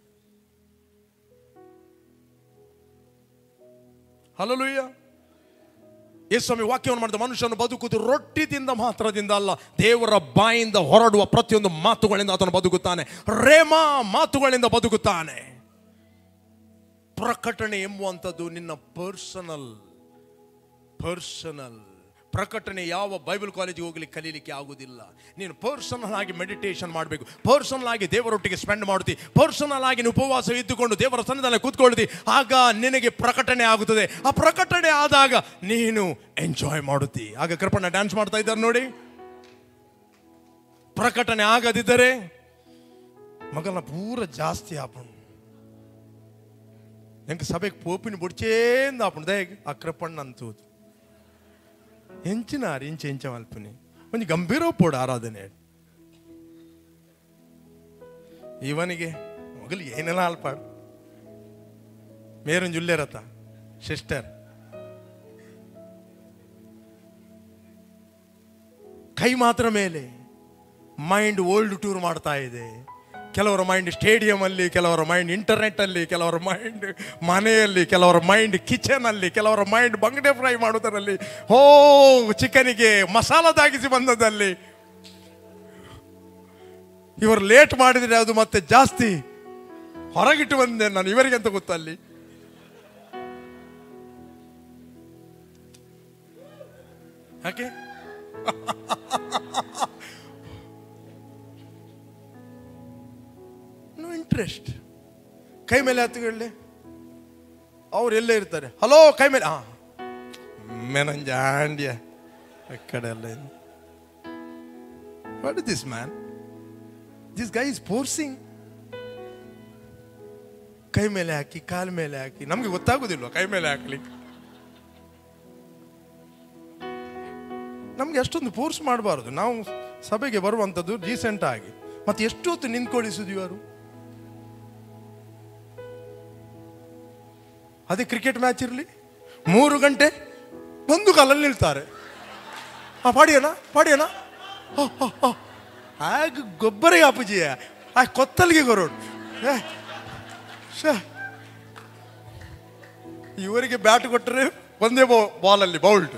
Speaker 1: ಹಲಲುಯ್ಯ ಯೇಸ್ವಾಮಿ ವಾಕ್ಯವನ್ನು ಮಾಡಿದ ಮನುಷ್ಯನು ಬದುಕುವುದು ರೊಟ್ಟಿ ತಿಂದ ಮಾತ್ರದಿಂದ ಅಲ್ಲ ದೇವರ ಬಾಯಿಂದ ಹೊರಡುವ ಪ್ರತಿಯೊಂದು ಮಾತುಗಳಿಂದ ಆತನು ಬದುಕುತ್ತಾನೆ ರೇಮ ಮಾತುಗಳಿಂದ ಬದುಕುತ್ತಾನೆ ಪ್ರಕಟಣೆ ಎಂಬುವಂಥದ್ದು ನಿನ್ನ ಪರ್ಸನಲ್ ಪರ್ಸನಲ್ ಪ್ರಕಟಣೆ ಯಾವ ಬೈಬಲ್ ಕಾಲೇಜಿಗೆ ಹೋಗ್ಲಿಕ್ಕೆ ಕಲೀಲಿಕ್ಕೆ ಆಗುದಿಲ್ಲ ನೀನು ಪರ್ಸನಲ್ ಆಗಿ ಮೆಡಿಟೇಷನ್ ಮಾಡಬೇಕು ಪರ್ಸನಲ್ ಆಗಿ ದೇವರೊಟ್ಟಿಗೆ ಸ್ಪೆಂಡ್ ಮಾಡ್ತಿ ಪರ್ಸನಲ್ ಆಗಿ ನೀವು ಉಪವಾಸ ಇದ್ದುಕೊಂಡು ದೇವರ ಸನ್ನಿಧಾನ ಕೂತ್ಕೊಳ್ತಿ ಆಗ ನಿನಗೆ ಪ್ರಕಟಣೆ ಆಗುತ್ತದೆ ಆ ಪ್ರಕಟಣೆ ಆದಾಗ ನೀನು ಎಂಜಾಯ್ ಮಾಡುತ್ತಿ ಆಗ ಕೃಪಣ ಡ್ಯಾನ್ಸ್ ಮಾಡ್ತಾ ಇದ್ದಾರೆ ನೋಡಿ ಪ್ರಕಟಣೆ ಆಗದಿದ್ದರೆ ಮಗನ ಪೂರ ಜಾಸ್ತಿ ಆಪುಂಡು ಎಂಕ ಸಭೆಗೆ ಪೋಪಿನ ಬುಡ್ಚೇಂದ ಆಪುಂಡು ದಯಗೆ ಆ ಕೃಪಣ್ಣ ಅಂತೂದು ಎಂಚಿನಾರು ಇಂಚ ಇಂಚ ಮಲ್ಪನಿ ಒಂದು ಗಂಭೀರ ಪೋಡು ಆರಾಧನೆ ಇವನಿಗೆ ಮಗಲು ಏನೆಲ್ಲ ಅಲ್ಪಾಡು ಮೇರನ್ ಜುಲ್ಲೇರತ ಸಿಸ್ಟರ್ ಕೈ ಮಾತ್ರ ಮೇಲೆ ಮೈಂಡ್ ಓಲ್ಡ್ ಟೂರ್ ಮಾಡ್ತಾ ಇದೆ ಕೆಲವರ ಮೈಂಡ್ ಸ್ಟೇಡಿಯಂ ಅಲ್ಲಿ ಕೆಲವರ ಮೈಂಡ್ ಇಂಟರ್ನೆಟ್ ಅಲ್ಲಿ ಕೆಲವರ ಮೈಂಡ್ ಮನೆಯಲ್ಲಿ ಕೆಲವರ ಮೈಂಡ್ ಕಿಚನ್ ಅಲ್ಲಿ ಕೆಲವರ ಮೈಂಡ್ ಬಂಗಡೆ ಫ್ರೈ ಮಾಡೋದರಲ್ಲಿ ಹೋ ಚಿಕನಿಗೆ ಮಸಾಲದಾಗಿಸಿ ಬಂದದಲ್ಲಿ ಇವರು ಲೇಟ್ ಮಾಡಿದ್ರೆ ಅದು ಮತ್ತೆ ಜಾಸ್ತಿ ಹೊರಗಿಟ್ಟು ಬಂದೆ ನಾನು ಇವರಿಗೆ ಅಂತ ಗೊತ್ತಲ್ಲಿ ಯಾಕೆ ನೋ ಇಂಟ್ರೆಸ್ಟ್ ಕೈ ಮೇಲೆ ಹತ್ತುಕೊಳ್ಳಿ ಅವ್ರು ಎಲ್ಲೇ ಇರ್ತಾರೆ ಹಲೋ ಕೈ ಮೇಲೆ ಹಾ ಮೆನಂಜಾಂಡ್ಯ ಆ ಕಡೆ ಎಲ್ಲ what is this man this guy is forcing ಕೈ ಮೇಲೆ ಹಾಕಿ ಕಾಲ ಮೇಲೆ ಹಾಕಿ ನಮ್ಗೆ ಗೊತ್ತಾಗೋದಿಲ್ವ ಕೈ ಮೇಲೆ ಹಾಕ್ಲಿ ನಮ್ಗೆ ಅಷ್ಟೊಂದು ಫೋರ್ಸ್ ಮಾಡಬಾರ್ದು ನಾವು ಸಭೆಗೆ ಬರುವಂಥದ್ದು ರೀಸೆಂಟ್ ಆಗಿ ಮತ್ತೆ ಎಷ್ಟು ಹೊತ್ತು ನಿಂತ್ಕೊಳಿಸುದು ಇವರು ಅದೇ ಕ್ರಿಕೆಟ್ ಮ್ಯಾಚ್ ಇರಲಿ ಮೂರು ಗಂಟೆ ಒಂದು ಕಾಲಲ್ಲಿ ನಿಲ್ತಾರೆ ಆ ಪಾಡಿಯನ ಪಾಡಿಯನ ಆಗ ಗೊಬ್ಬರಿಗೆ ಅಪ್ಪಜಿಯ ಆ ಕೊತ್ತಲ್ಗೆ ಗೊರೋಡು ಏ, ಶ್ಯಾ. ಇವರಿಗೆ ಬ್ಯಾಟ್ ಕೊಟ್ಟರೆ ಒಂದೇ ಬಾಲಲ್ಲಿ ಬೌಲ್ಟ್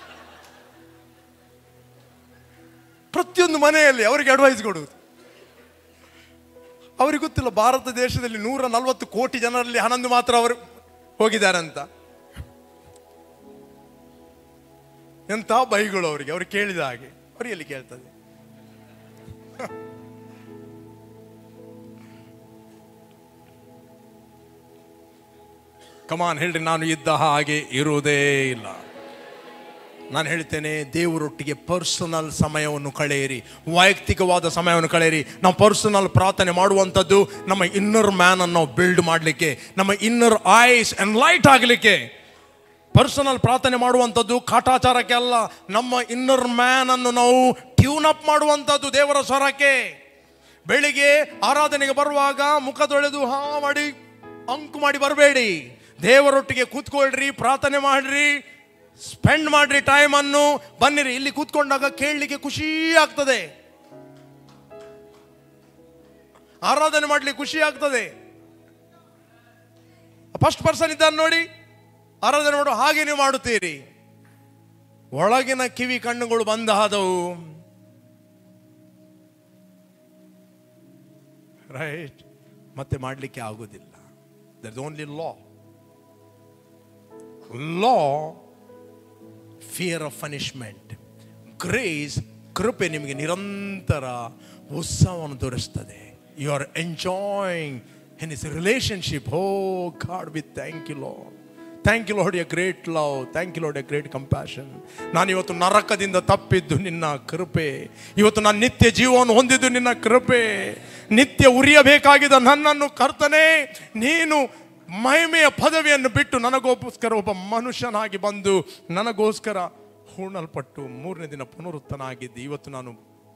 Speaker 1: ಪ್ರತಿಯೊಂದು ಮನೆಯಲ್ಲಿ ಅವರಿಗೆ ಅಡ್ವೈಸ್ ಕೊಡುವುದು ಅವರಿಗೆ ಗೊತ್ತಿಲ್ಲ ಭಾರತ ದೇಶದಲ್ಲಿ ನೂರ ನಲವತ್ತು ಕೋಟಿ ಜನರಲ್ಲಿ ಹನ್ನೊಂದು ಮಾತ್ರ ಅವರು ಹೋಗಿದ್ದಾರಂತ ಎಂಥ ಬೈಗಳು ಅವರಿಗೆ ಅವರು ಕೇಳಿದ ಹಾಗೆ ಅವ್ರು ಎಲ್ಲಿ ಕೇಳ್ತದೆ ಕಮಾನ್ ಹೇಳ್ರಿ ನಾನು ಇದ್ದ ಹಾಗೆ ಇರುವುದೇ ಇಲ್ಲ ನಾನು ಹೇಳ್ತೇನೆ ದೇವರೊಟ್ಟಿಗೆ ಪರ್ಸನಲ್ ಸಮಯವನ್ನು ಕಳೆಯಿರಿ ವೈಯಕ್ತಿಕವಾದ ಸಮಯವನ್ನು ಕಳೆಯಿರಿ ನಾವು ಪರ್ಸನಲ್ ಪ್ರಾರ್ಥನೆ ಮಾಡುವಂಥದ್ದು ನಮ್ಮ ಇನ್ನರ್ ಮ್ಯಾನ್ ಅನ್ನು ನಾವು ಬಿಲ್ಡ್ ಮಾಡಲಿಕ್ಕೆ ನಮ್ಮ ಇನ್ನರ್ ಐಸ್ ಅಂಡ್ ಲೈಟ್ ಆಗಲಿಕ್ಕೆ ಪರ್ಸನಲ್ ಪ್ರಾರ್ಥನೆ ಮಾಡುವಂಥದ್ದು ಕಾಟಾಚಾರಕ್ಕೆ ಅಲ್ಲ ನಮ್ಮ ಇನ್ನರ್ ಮ್ಯಾನ್ ಅನ್ನು ನಾವು ಟ್ಯೂನ್ ಅಪ್ ಮಾಡುವಂಥದ್ದು ದೇವರ ಸ್ವರಕ್ಕೆ ಬೆಳಿಗ್ಗೆ ಆರಾಧನೆಗೆ ಬರುವಾಗ ಮುಖ ತೊಳೆದು ಹಾ ಮಾಡಿ ಅಂಕು ಮಾಡಿ ಬರಬೇಡಿ ದೇವರೊಟ್ಟಿಗೆ ಕೂತ್ಕೊಳ್ರಿ ಪ್ರಾರ್ಥನೆ ಮಾಡ್ರಿ ಸ್ಪೆಂಡ್ ಮಾಡ್ರಿ ಟೈಮ್ ಅನ್ನು ಬನ್ನಿರಿ ಇಲ್ಲಿ ಕೂತ್ಕೊಂಡಾಗ ಕೇಳಲಿಕ್ಕೆ ಖುಷಿ ಆಗ್ತದೆ ಆರಾಧನೆ ಮಾಡ್ಲಿಕ್ಕೆ ಖುಷಿ ಆಗ್ತದೆ ಫಸ್ಟ್ ಪರ್ಸನ್ ಇದ್ದಾನೆ ನೋಡಿ ಆರಾಧನೆ ಮಾಡು ಹಾಗೆ ನೀವು ಮಾಡುತ್ತೀರಿ ಒಳಗಿನ ಕಿವಿ ಕಣ್ಣುಗಳು ಬಂದ ಆದವು ರೈಟ್ ಮತ್ತೆ ಮಾಡಲಿಕ್ಕೆ ಆಗುವುದಿಲ್ಲ there only law law fear of punishment grace ಕೃಪೆ ನಿಮಗೆ ನಿರಂತರ ಉತ್ಸವವನ್ನು ತೋರಿಸ್ತದೆ you are enjoying in is relationship oh God with thank you lo thank you lord a great love thank you lord a great compassion ನಾನು ಇವತ್ತು ನರಕದಿಂದ ತಪ್ಪಿದ್ದು ನಿನ್ನ ಕೃಪೆ ಇವತ್ತು ನಾನು ನಿತ್ಯ ಜೀವವನ್ನು ಹೊಂದಿದ್ದು ನಿನ್ನ ಕೃಪೆ ನಿತ್ಯ ಉರಿಯಬೇಕಾಗಿದ್ದ ನನ್ನನ್ನು ಕರ್ತನೆ ನೀನು ಮಹಿಮೆಯ ಪದವಿಯನ್ನು ಬಿಟ್ಟು ನನಗೋಸ್ಕರ ಒಬ್ಬ ಮನುಷ್ಯನಾಗಿ ಬಂದು ನನಗೋಸ್ಕರ ಹೂಣಲ್ಪಟ್ಟು ಮೂರನೇ ದಿನ ಪುನರುತ್ತನಾಗಿದ್ದು ಇವತ್ತು ನಾನು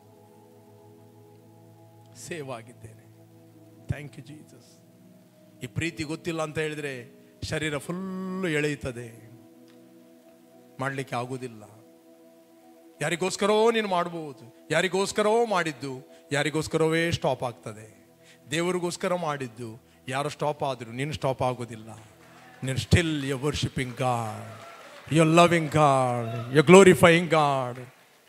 Speaker 1: ಸೇವ್ ಆಗಿದ್ದೇನೆ ಥ್ಯಾಂಕ್ ಯು ಜೀಸಸ್ ಈ ಪ್ರೀತಿ ಗೊತ್ತಿಲ್ಲ ಅಂತ ಹೇಳಿದ್ರೆ ಶರೀರ ಫುಲ್ಲು ಎಳೆಯುತ್ತದೆ ಮಾಡಲಿಕ್ಕೆ ಆಗುವುದಿಲ್ಲ ಯಾರಿಗೋಸ್ಕರವೋ ನೀನು ಮಾಡಬಹುದು ಯಾರಿಗೋಸ್ಕರವೋ ಮಾಡಿದ್ದು ಯಾರಿಗೋಸ್ಕರವೇ ಸ್ಟಾಪ್ ಆಗ್ತದೆ ದೇವರಿಗೋಸ್ಕರ ಮಾಡಿದ್ದು ಯಾರು ಸ್ಟಾಪ್ ಆದರೂ ನೀನು ಸ್ಟಾಪ್ ಆಗೋದಿಲ್ಲ ನೀನು still you worshipping God you loving God you glorifying God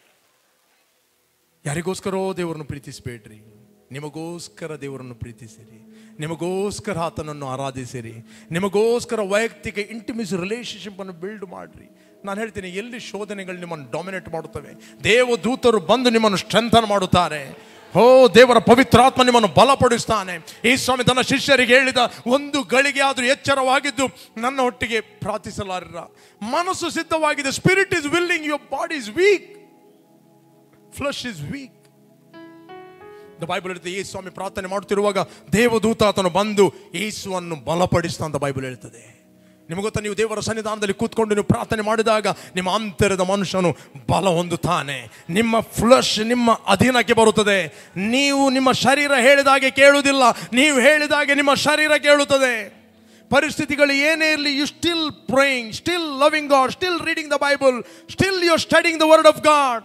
Speaker 1: ಯಾರಿಗೋಸ್ಕರೋ ದೇವರನ್ನು ಪ್ರೀತಿಸಬೇಡ್ರಿ ನಿಮಗೋಸ್ಕರ ದೇವರನ್ನು ಪ್ರೀತಿಸಿರಿ ನಿಮಗೋಸ್ಕರ ಆತನನ್ನು ಆರಾಧಿಸಿರಿ ನಿಮಗೋಸ್ಕರ ವೈಯಕ್ತಿಕ ಇಂಟಿಮಿಸ್ ರಿಲೇಶನ್ಶಿಪ್ ಅನ್ನು ಬಿಲ್ಡ್ ಮಾಡ್ರಿ ನಾನು ಹೇಳ್ತೀನಿ ಎಲ್ಲಿ ಶೋಧನೆಗಳು ನಿಮ್ಮನ್ನು ಡಾಮಿನೇಟ್ ಮಾಡುತ್ತವೆ ದೇವದೂತರು ಬಂದು ನಿಮ್ಮನ್ನು ಸ್ಟ್ರೆಂಥನ್ ಮಾಡುತ್ತಾರೆ ಓ ದೇವರ ಪವಿತ್ರಾತ್ಮ ನಿಮ್ಮನ್ನು ಬಲಪಡಿಸ್ತಾನೆ ಈ ಸ್ವಾಮಿ ತನ್ನ ಶಿಷ್ಯರಿಗೆ ಹೇಳಿದ ಒಂದು ಗಳಿಗೆ ಆದರೂ ಎಚ್ಚರವಾಗಿದ್ದು ನನ್ನ ಒಟ್ಟಿಗೆ ಪ್ರಾರ್ಥಿಸಲಾರ ಮನಸ್ಸು ಸಿದ್ಧವಾಗಿದೆ spirit is willing your body is weak flesh is weak the Bible ಹೇಳ್ತದೆ ಈ ಸ್ವಾಮಿ ಪ್ರಾರ್ಥನೆ ಮಾಡುತ್ತಿರುವಾಗ ದೇವದೂತ ಆತನು ಬಂದು ಯೇಸುವನ್ನು ಬಲಪಡಿಸ್ತಾ ಅಂತ ಬೈಬಲ್ ಹೇಳ್ತದೆ ನಿಮಗೆ ಗೊತ್ತಾ ನೀವು ದೇವರ ಸನ್ನಿಧಾನದಲ್ಲಿ ಕೂತ್ಕೊಂಡು ನೀವು ಪ್ರಾರ್ಥನೆ ಮಾಡಿದಾಗ ನಿಮ್ಮ ಅಂತರದ ಮನುಷ್ಯನು ಬಲ ಹೊಂದುತ್ತಾನೆ ನಿಮ್ಮ ಫ್ಲಶ್ ನಿಮ್ಮ ಅಧೀನಕ್ಕೆ ಬರುತ್ತದೆ ನೀವು ನಿಮ್ಮ ಶರೀರ ಹೇಳಿದಾಗೆ ಕೇಳುವುದಿಲ್ಲ ನೀವು ಹೇಳಿದಾಗೆ ನಿಮ್ಮ ಶರೀರ ಕೇಳುತ್ತದೆ ಪರಿಸ್ಥಿತಿಗಳು ಏನೇ ಇರಲಿ you still praying still loving God still reading the Bible still you studying the word of God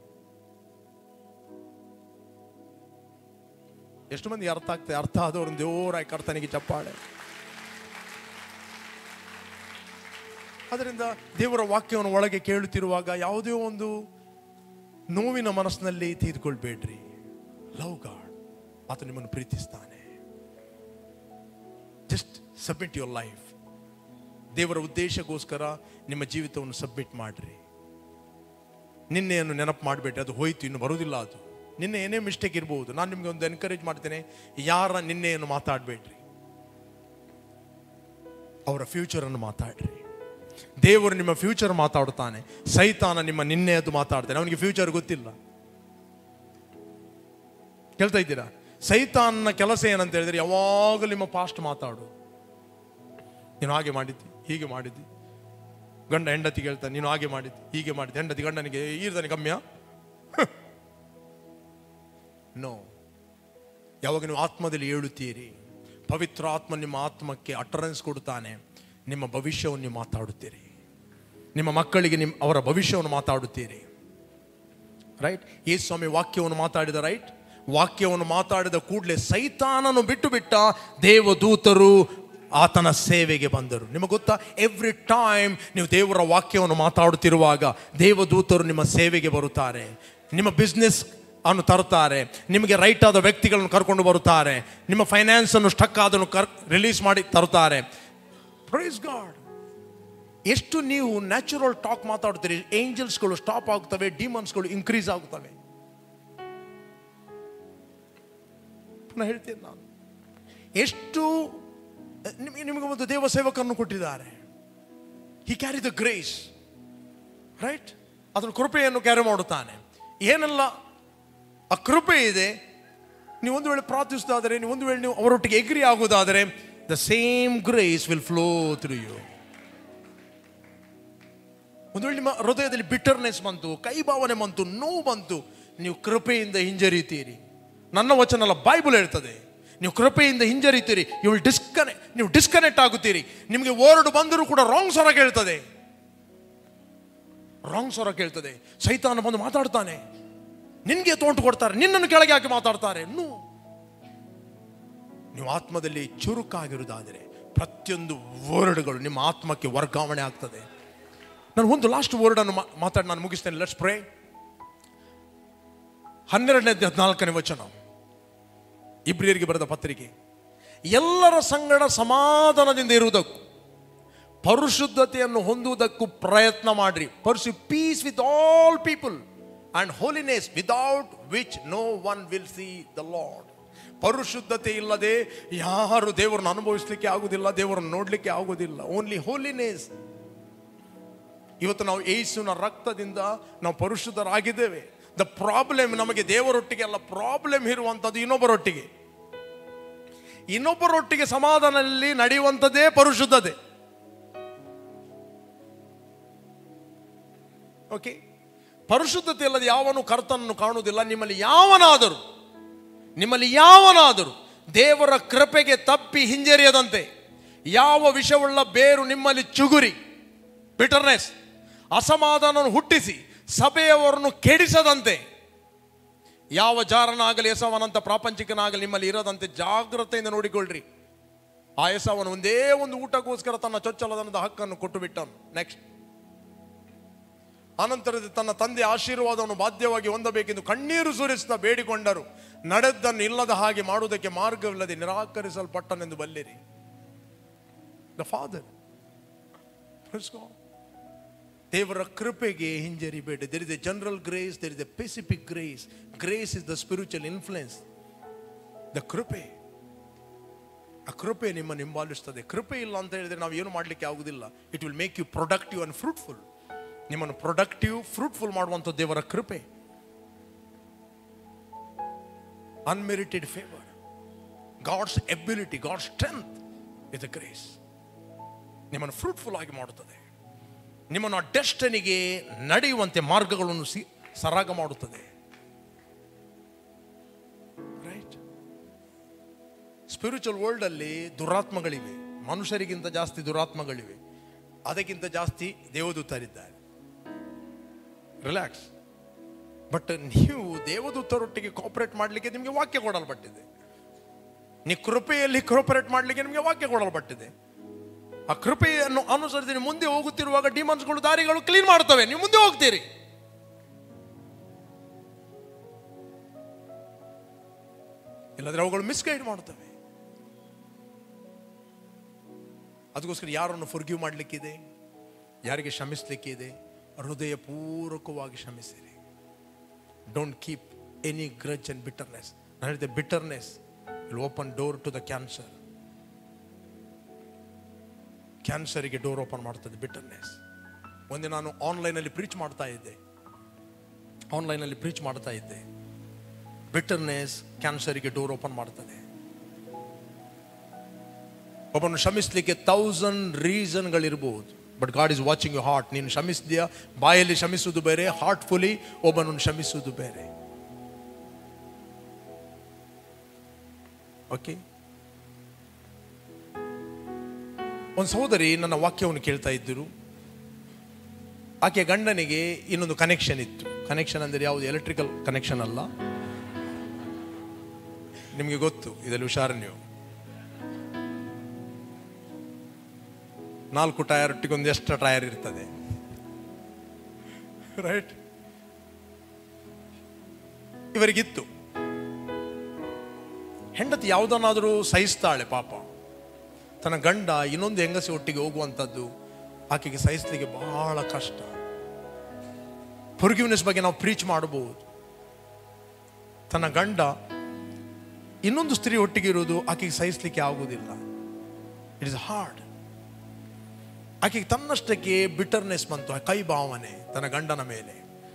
Speaker 1: ಎಷ್ಟು ಮಂದಿ ಅರ್ಥ ಆಗ್ತದೆ ಅರ್ಥ ಆದವರು ದೇವರಾಗಿ ಕರ್ತನಿಗೆ ಚಪ್ಪಾಳೆ ಅದರಿಂದ ದೇವರ ವಾಕ್ಯವನ್ನು ಒಳಗೆ ಕೇಳುತ್ತಿರುವಾಗ ಯಾವುದೇ ಒಂದು ನೋವಿನ ಮನಸ್ಸಿನಲ್ಲಿ ತೀರ್ಕೊಳ್ಬೇಡ್ರಿ ಲವ್ ಗಾಡ್ ಆತ ನಿಮ್ಮನ್ನು ಪ್ರೀತಿಸ್ತಾನೆ ಜಸ್ಟ್ ಸಬ್ಮಿಟ್ ಯುವರ್ ಲೈಫ್ ದೇವರ ಉದ್ದೇಶಕ್ಕೋಸ್ಕರ ನಿಮ್ಮ ಜೀವಿತವನ್ನು ಸಬ್ಮಿಟ್ ಮಾಡ್ರಿ ನಿನ್ನೆಯನ್ನು ನೆನಪು ಮಾಡಬೇಡ್ರಿ ಅದು ಹೋಯ್ತು ಇನ್ನು ಬರುವುದಿಲ್ಲ ಅದು ನಿನ್ನೆ ಏನೇ ಮಿಸ್ಟೇಕ್ ಇರಬಹುದು ನಾನು ನಿಮಗೆ ಒಂದು ಎನ್ಕರೇಜ್ ಮಾಡ್ತೇನೆ ಯಾರ ನಿನ್ನೆಯನ್ನು ಮಾತಾಡಬೇಡ್ರಿ ಅವರ ಫ್ಯೂಚರನ್ನು ಮಾತಾಡ್ರಿ ದೇವರು ನಿಮ್ಮ ಫ್ಯೂಚರ್ ಮಾತಾಡುತ್ತಾನೆ ಸೈತಾನ ನಿಮ್ಮ ನಿನ್ನೆಯದು ಮಾತಾಡ್ತಾನೆ ಅವನಿಗೆ ಫ್ಯೂಚರ್ ಗೊತ್ತಿಲ್ಲ ಕೇಳ್ತಾ ಇದ್ದೀರಾ ಸೈತಾನ್ನ ಕೆಲಸ ಏನಂತ ಹೇಳಿದ್ರೆ ಯಾವಾಗಲೂ ನಿಮ್ಮ ಪಾಸ್ಟ್ ಮಾತಾಡು ನೀನು ಹಾಗೆ ಮಾಡಿದ್ದಿ ಹೀಗೆ ಮಾಡಿದ್ದಿ ಗಂಡ ಹೆಂಡತಿಗೆ ಹೇಳ್ತಾನೆ ನೀನು ಹಾಗೆ ಮಾಡಿದ್ದಿ ಹೀಗೆ ಮಾಡಿದ್ದಿ ಹೆಂಡತಿ ಗಂಡನಿಗೆ ಈರ್ದಾನೆ ಗಮ್ಯ ನೋ ಯಾವಾಗ ನೀವು ಆತ್ಮದಲ್ಲಿ ಹೇಳುತ್ತೀರಿ ಪವಿತ್ರ ಆತ್ಮ ನಿಮ್ಮ ಆತ್ಮಕ್ಕೆ ಅಟರೆನ್ಸ್ ಕೊಡುತ್ತಾನೆ ನಿಮ್ಮ ಭವಿಷ್ಯವನ್ನು ನೀವು ಮಾತಾಡುತ್ತೀರಿ ನಿಮ್ಮ ಮಕ್ಕಳಿಗೆ ನಿಮ್ಮ ಅವರ ಭವಿಷ್ಯವನ್ನು ಮಾತಾಡುತ್ತೀರಿ ರೈಟ್ ಈ ಸ್ವಾಮಿ ವಾಕ್ಯವನ್ನು ಮಾತಾಡಿದ ರೈಟ್ ವಾಕ್ಯವನ್ನು ಮಾತಾಡಿದ ಕೂಡಲೇ ಸೈತಾನನು ಬಿಟ್ಟು ಬಿಟ್ಟ ದೇವದೂತರು ಆತನ ಸೇವೆಗೆ ಬಂದರು ನಿಮಗೆ ಗೊತ್ತಾ ಎವ್ರಿ ಟೈಮ್ ನೀವು ದೇವರ ವಾಕ್ಯವನ್ನು ಮಾತಾಡುತ್ತಿರುವಾಗ ದೇವದೂತರು ನಿಮ್ಮ ಸೇವೆಗೆ ಬರುತ್ತಾರೆ ನಿಮ್ಮ ಬಿಸ್ನೆಸ್ ಅನ್ನು ತರುತ್ತಾರೆ ನಿಮಗೆ ರೈಟ್ ಆದ ವ್ಯಕ್ತಿಗಳನ್ನು ಕರ್ಕೊಂಡು ಬರುತ್ತಾರೆ ನಿಮ್ಮ ಫೈನಾನ್ಸ್ ಅನ್ನು ಸ್ಟಕ್ ಆದನ್ನು ಕರ್ ರಿಲೀಸ್ ಮಾಡಿ ತರುತ್ತಾರೆ ಪ್ರೈಸ್ ಗಾಡ್ ಎಷ್ಟು ನೀವು ನ್ಯಾಚುರಲ್ ಟಾಕ್ ಮಾತಾಡ್ತೀರಿ ಏಂಜಲ್ಸ್ಗಳು ಸ್ಟಾಪ್ ಆಗ್ತವೆ ಡಿಮನ್ಸ್ಗಳು ಇನ್ಕ್ರೀಸ್ ಆಗ್ತವೆ ಪುನಃ ಹೇಳ್ತೀನಿ ನಾನು ಎಷ್ಟು ನಿಮಗೆ ನಿಮಗೆ ಒಂದು ದೇವ ಸೇವಕರನ್ನು ಕೊಟ್ಟಿದ್ದಾರೆ he carry the grace right ಅದರ ಕೃಪೆಯನ್ನು ಕ್ಯಾರಿ ಮಾಡುತ್ತಾನೆ ಏನೆಲ್ಲ ಆ ಕೃಪೆ ಇದೆ ನೀವು ಒಂದು ವೇಳೆ ಪ್ರಾರ್ಥಿಸೋದಾದರೆ ನೀವು ಒಂದು ವೇಳೆ ನೀವು ಅವರೊಟ್ಟಿಗೆ ಎಗ್ರಿ ಆಗೋದಾದರೆ the same grace will flow through you ಒಂದು ವೇಳೆ ನಿಮ್ಮ ಹೃದಯದಲ್ಲಿ ಬಿಟರ್ನೆಸ್ ಬಂತು ಕೈ ಭಾವನೆ ಬಂತು ನೋವು ಬಂತು ನೀವು ಕೃಪೆಯಿಂದ ಹಿಂಜರಿತೀರಿ ನನ್ನ ವಚನ ಅಲ್ಲ ಬೈಬಲ್ ಹೇಳ್ತದೆ ನೀವು ಕೃಪೆಯಿಂದ ಹಿಂಜರಿತೀರಿ ಯು ವಿಲ್ ಡಿಸ್ಕನೆ ನೀವು ಡಿಸ್ಕನೆಕ್ಟ್ ಆಗುತ್ತೀರಿ ನಿಮಗೆ ವರ್ಡ್ ಬಂದರೂ ಕೂಡ ರಾಂಗ್ ಸ್ವರ ಕೇಳ್ತದೆ ರಾಂಗ್ ಸ್ವರ ಕೇಳ್ತದೆ ಸೈತಾನ ಬಂದು ಮಾತಾಡ್ತಾನೆ ನಿನ್ಗೆ ತೋಂಟು ಕೊಡ್ತಾರೆ ನಿನ್ನನ್ನು ಕೆಳಗೆ ಹಾಕಿ ಮಾತಾಡ್ತಾರೆ ನೋ ನೀವು ಆತ್ಮದಲ್ಲಿ ಚುರುಕಾಗಿರುವುದಾದರೆ ಪ್ರತಿಯೊಂದು ವರ್ಡ್ಗಳು ನಿಮ್ಮ ಆತ್ಮಕ್ಕೆ ವರ್ಗಾವಣೆ ಆಗ್ತದೆ ನಾನು ಒಂದು ಲಾಸ್ಟ್ ವರ್ಡ್ ಅನ್ನು ಮಾ- ಮಾತಾಡಿ ನಾನು ಮುಗಿಸ್ತೇನೆ ಲೆಟ್ಸ್ ಪ್ರೇ ಹನ್ನೆರಡನೇ ಹದಿನಾಲ್ಕನೇ ವಚನ ಇಬ್ರಿಯರಿಗೆ ಬರೆದ ಪತ್ರಿಕೆ ಎಲ್ಲರ ಸಂಗಡ ಸಮಾಧಾನದಿಂದ ಇರುವುದಕ್ಕೂ ಪರಿಶುದ್ಧತೆಯನ್ನು ಹೊಂದುವುದಕ್ಕೂ ಪ್ರಯತ್ನ ಮಾಡ್ರಿ pursue peace with all people and holiness without which no one will see the lord ಪರಿಶುದ್ಧತೆ ಇಲ್ಲದೆ ಯಾರು ದೇವರನ್ನು ಅನುಭವಿಸ್ಲಿಕ್ಕೆ ಆಗುದಿಲ್ಲ ದೇವರನ್ನು ನೋಡ್ಲಿಕ್ಕೆ ಆಗುದಿಲ್ಲ ಓನ್ಲಿ ಹೋಲಿನೆಸ್ ಇವತ್ತು ನಾವು ಏಸುನ ರಕ್ತದಿಂದ ನಾವು ಪರಿಶುದ್ಧರಾಗಿದ್ದೇವೆ ದ ಪ್ರಾಬ್ಲಮ್ ನಮಗೆ ದೇವರೊಟ್ಟಿಗೆ ಅಲ್ಲ ಪ್ರಾಬ್ಲಮ್ ಇರುವಂಥದ್ದು ಇನ್ನೊಬ್ಬರೊಟ್ಟಿಗೆ ಇನ್ನೊಬ್ಬರೊಟ್ಟಿಗೆ ಸಮಾಧಾನದಲ್ಲಿ ನಡೆಯುವಂಥದ್ದೇ ಪರಿಶುದ್ಧತೆ ಓಕೆ ಪರಿಶುದ್ಧತೆ ಇಲ್ಲದೆ ಯಾವನು ಕರ್ತನನ್ನು ಕಾಣುವುದಿಲ್ಲ ನಿಮ್ಮಲ್ಲಿ ಯಾವನಾದರೂ ನಿಮ್ಮಲ್ಲಿ ಯಾವನಾದರೂ ದೇವರ ಕೃಪೆಗೆ ತಪ್ಪಿ ಹಿಂಜರಿಯದಂತೆ ಯಾವ ವಿಷವುಳ್ಳ ಬೇರು ನಿಮ್ಮಲ್ಲಿ ಚುಗುರಿ ಬಿಟರ್ನೆಸ್ ಅಸಮಾಧಾನವನ್ನು ಹುಟ್ಟಿಸಿ ಸಭೆಯವರನ್ನು ಕೆಡಿಸದಂತೆ ಯಾವ ಜಾರನಾಗಲಿ ಎಸವನಂತ ಪ್ರಾಪಂಚಿಕನಾಗಲಿ ನಿಮ್ಮಲ್ಲಿ ಇರದಂತೆ ಜಾಗ್ರತೆಯಿಂದ ನೋಡಿಕೊಳ್ಳ್ರಿ ಆ ಎಸವನು ಒಂದೇ ಒಂದು ಊಟಕ್ಕೋಸ್ಕರ ತನ್ನ ಚೊಚ್ಚಲದನದ ಹಕ್ಕನ್ನು ಕೊಟ್ಟು ಬಿಟ್ಟನು ನೆಕ್ಸ್ಟ್ ಅನಂತರದ ತನ್ನ ತಂದೆ ಆಶೀರ್ವಾದವನ್ನು ಬಾಧ್ಯವಾಗಿ ಹೊಂದಬೇಕೆಂದು ಕಣ್ಣೀರು ಸುರಿಸುತ್ತಾ ಬೇಡಿಕೊಂಡರು ನಡೆದನ್ನು ಇಲ್ಲದ ಹಾಗೆ ಮಾಡುವುದಕ್ಕೆ ಮಾರ್ಗವಿಲ್ಲದೆ ನಿರಾಕರಿಸಲ್ಪಟ್ಟನೆಂದು ಬಲ್ಲಿರಿ ದ ಫಾದರ್ ದೇವರ ಕೃಪೆಗೆ ಹಿಂಜರಿಬೇಡಿ there is a general grace there is a specific grace grace is the spiritual influence the ಕೃಪೆ ಆ ಕೃಪೆ ನಿಮ್ಮನ್ನು ಹಿಂಬಾಲಿಸ್ತದೆ ಕೃಪೆ ಇಲ್ಲ ಅಂತ ಹೇಳಿದ್ರೆ ನಾವು ಏನು ಮಾಡಲಿಕ್ಕೆ ಆಗುದಿಲ್ಲ it will make you productive and fruitful ನಿಮ್ಮನ್ನು ಪ್ರೊಡಕ್ಟಿವ್ ಫ್ರೂಟ್ಫುಲ್ ಮಾಡುವಂಥ ದೇವರ ಕೃಪೆ unmerited favour God's ability God strength is the grace ನಿಮ್ಮನ್ನು ಫ್ರೂಟ್ಫುಲ್ ಆಗಿ ಮಾಡುತ್ತದೆ ನಿಮ್ಮನ್ನು ಆ ಡೆಸ್ಟನಿಗೆ ನಡೆಯುವಂತೆ ಮಾರ್ಗಗಳನ್ನು ಸಿ ಸರಾಗ ಮಾಡುತ್ತದೆ ರೈಟ್ ಸ್ಪಿರಿಚುವಲ್ ವರ್ಲ್ಡ್ ಅಲ್ಲಿ ದುರಾತ್ಮಗಳಿವೆ ಮನುಷ್ಯರಿಗಿಂತ ಜಾಸ್ತಿ ದುರಾತ್ಮಗಳಿವೆ ಅದಕ್ಕಿಂತ ಜಾಸ್ತಿ ದೇವದೂತರಿದ್ದಾರೆ ರಿಲ್ಯಾಕ್ಸ್ ಬಟ್ ನೀವು ದೇವದೂತರೊಟ್ಟಿಗೆ ಕೋಪರೇಟ್ ಮಾಡಲಿಕ್ಕೆ ನಿಮಗೆ ವಾಕ್ಯ ಕೊಡಲ್ಪಟ್ಟಿದೆ ನೀವು ಕೃಪೆಯಲ್ಲಿ ಕೋಪರೇಟ್ ಮಾಡಲಿಕ್ಕೆ ನಿಮಗೆ ವಾಕ್ಯ ಕೊಡಲ್ಪಟ್ಟಿದೆ ಆ ಕೃಪೆಯನ್ನು ಅನುಸರಿಸಿ ನೀವು ಮುಂದೆ ಹೋಗುತ್ತಿರುವಾಗ ಡಿಮನ್ಸ್ಗಳು ದಾರಿಗಳು ಕ್ಲೀನ್ ಮಾಡ್ತವೆ ನೀವು ಮುಂದೆ ಹೋಗ್ತೀರಿ ಇಲ್ಲದ್ರೆ ಅವುಗಳು ಮಿಸ್ಗೈಡ್ ಮಾಡ್ತವೆ ಅದಕ್ಕೋಸ್ಕರ ಯಾರನ್ನು ಫುರ್ಗ್ಯೂ ಮಾಡಲಿಕ್ಕಿದೆ ಯಾರಿಗೆ ಕ್ಷಮಿಸ್ಲಿಕ್ಕಿದೆ ಹೃದಯ ಪೂರ್ವಕವಾಗಿ ಕ್ಷಮಿಸಿರಿ don't keep any grudge and bitterness ನಾನು ಹೇಳಿದೆ bitterness will open door to the cancer ಕ್ಯಾನ್ಸರಿಗೆ ಡೋರ್ ಓಪನ್ ಮಾಡ್ತದೆ ಬಿಟರ್ನೆಸ್ ಒಂದೇ ನಾನು ಆನ್ಲೈನಲ್ಲಿ ಪ್ರೀಚ್ ಮಾಡ್ತಾ ಇದ್ದೆ ಆನ್ಲೈನಲ್ಲಿ ಪ್ರೀಚ್ ಮಾಡ್ತಾ ಇದ್ದೆ ಬಿಟರ್ನೆಸ್ ಕ್ಯಾನ್ಸರಿಗೆ ಡೋರ್ ಓಪನ್ ಮಾಡ್ತದೆ ಒಬ್ಬನು ಕ್ಷಮಿಸ್ಲಿಕ್ಕೆ ತೌಸಂಡ್ ರೀಸನ್ಗಳಿರ್ಬೋದು but God is watching you heart ನೀನು ಕ್ಷಮಿಸಿದ್ಯಾ ಬಾಯಲ್ಲಿ ಕ್ಷಮಿಸುವುದು ಬೇರೆ ಹಾರ್ಟ್ಫುಲಿ ಒಬ್ಬನನ್ನು ಕ್ಷಮಿಸುವುದು ಬೇರೆ ಓಕೆ ಒಂದು ಸಹೋದರಿ ನನ್ನ ವಾಕ್ಯವನ್ನು ಕೇಳ್ತಾ ಇದ್ದರು ಆಕೆ ಗಂಡನಿಗೆ ಇನ್ನೊಂದು ಕನೆಕ್ಷನ್ ಇತ್ತು ಕನೆಕ್ಷನ್ ಅಂದರೆ ಯಾವುದು ಎಲೆಕ್ಟ್ರಿಕಲ್ ಕನೆಕ್ಷನ್ ಅಲ್ಲ ನಿಮಗೆ ಗೊತ್ತು ಇದರಲ್ಲಿ ಹುಷಾರು ನೀವು ನಾಲ್ಕು ಟೈರ್ ಒಟ್ಟಿಗೆ ಒಂದು ಎಕ್ಸ್ಟ್ರಾ ಟೈರ್ ಇರ್ತದೆ ರೈಟ್ ಇವರಿಗಿತ್ತು ಹೆಂಡತಿ ಯಾವುದನ್ನಾದರೂ ಸಹಿಸ್ತಾಳೆ ಪಾಪ ತನ್ನ ಗಂಡ ಇನ್ನೊಂದು ಹೆಂಗಸಿ ಒಟ್ಟಿಗೆ ಹೋಗುವಂಥದ್ದು ಆಕೆಗೆ ಸಹಿಸ್ಲಿಕ್ಕೆ ಬಹಳ ಕಷ್ಟ ಫೊರ್ಗಿವ್ನೆಸ್ ಬಗ್ಗೆ ನಾವು ಪ್ರೀಚ್ ಮಾಡಬಹುದು ತನ್ನ ಗಂಡ ಇನ್ನೊಂದು ಸ್ತ್ರೀ ಒಟ್ಟಿಗೆ ಇರುವುದು ಆಕೆಗೆ ಸಹಿಸ್ಲಿಕ್ಕೆ ಆಗುವುದಿಲ್ಲ ಇಟ್ ಇಸ್ ಹಾರ್ಡ್ ಆಕೆಗೆ ತನ್ನಷ್ಟಕ್ಕೆ ಬಿಟರ್ನೆಸ್ ಬಂತು ಕೈ ಭಾವನೆ ತನ್ನ ಗಂಡನ ಮೇಲೆ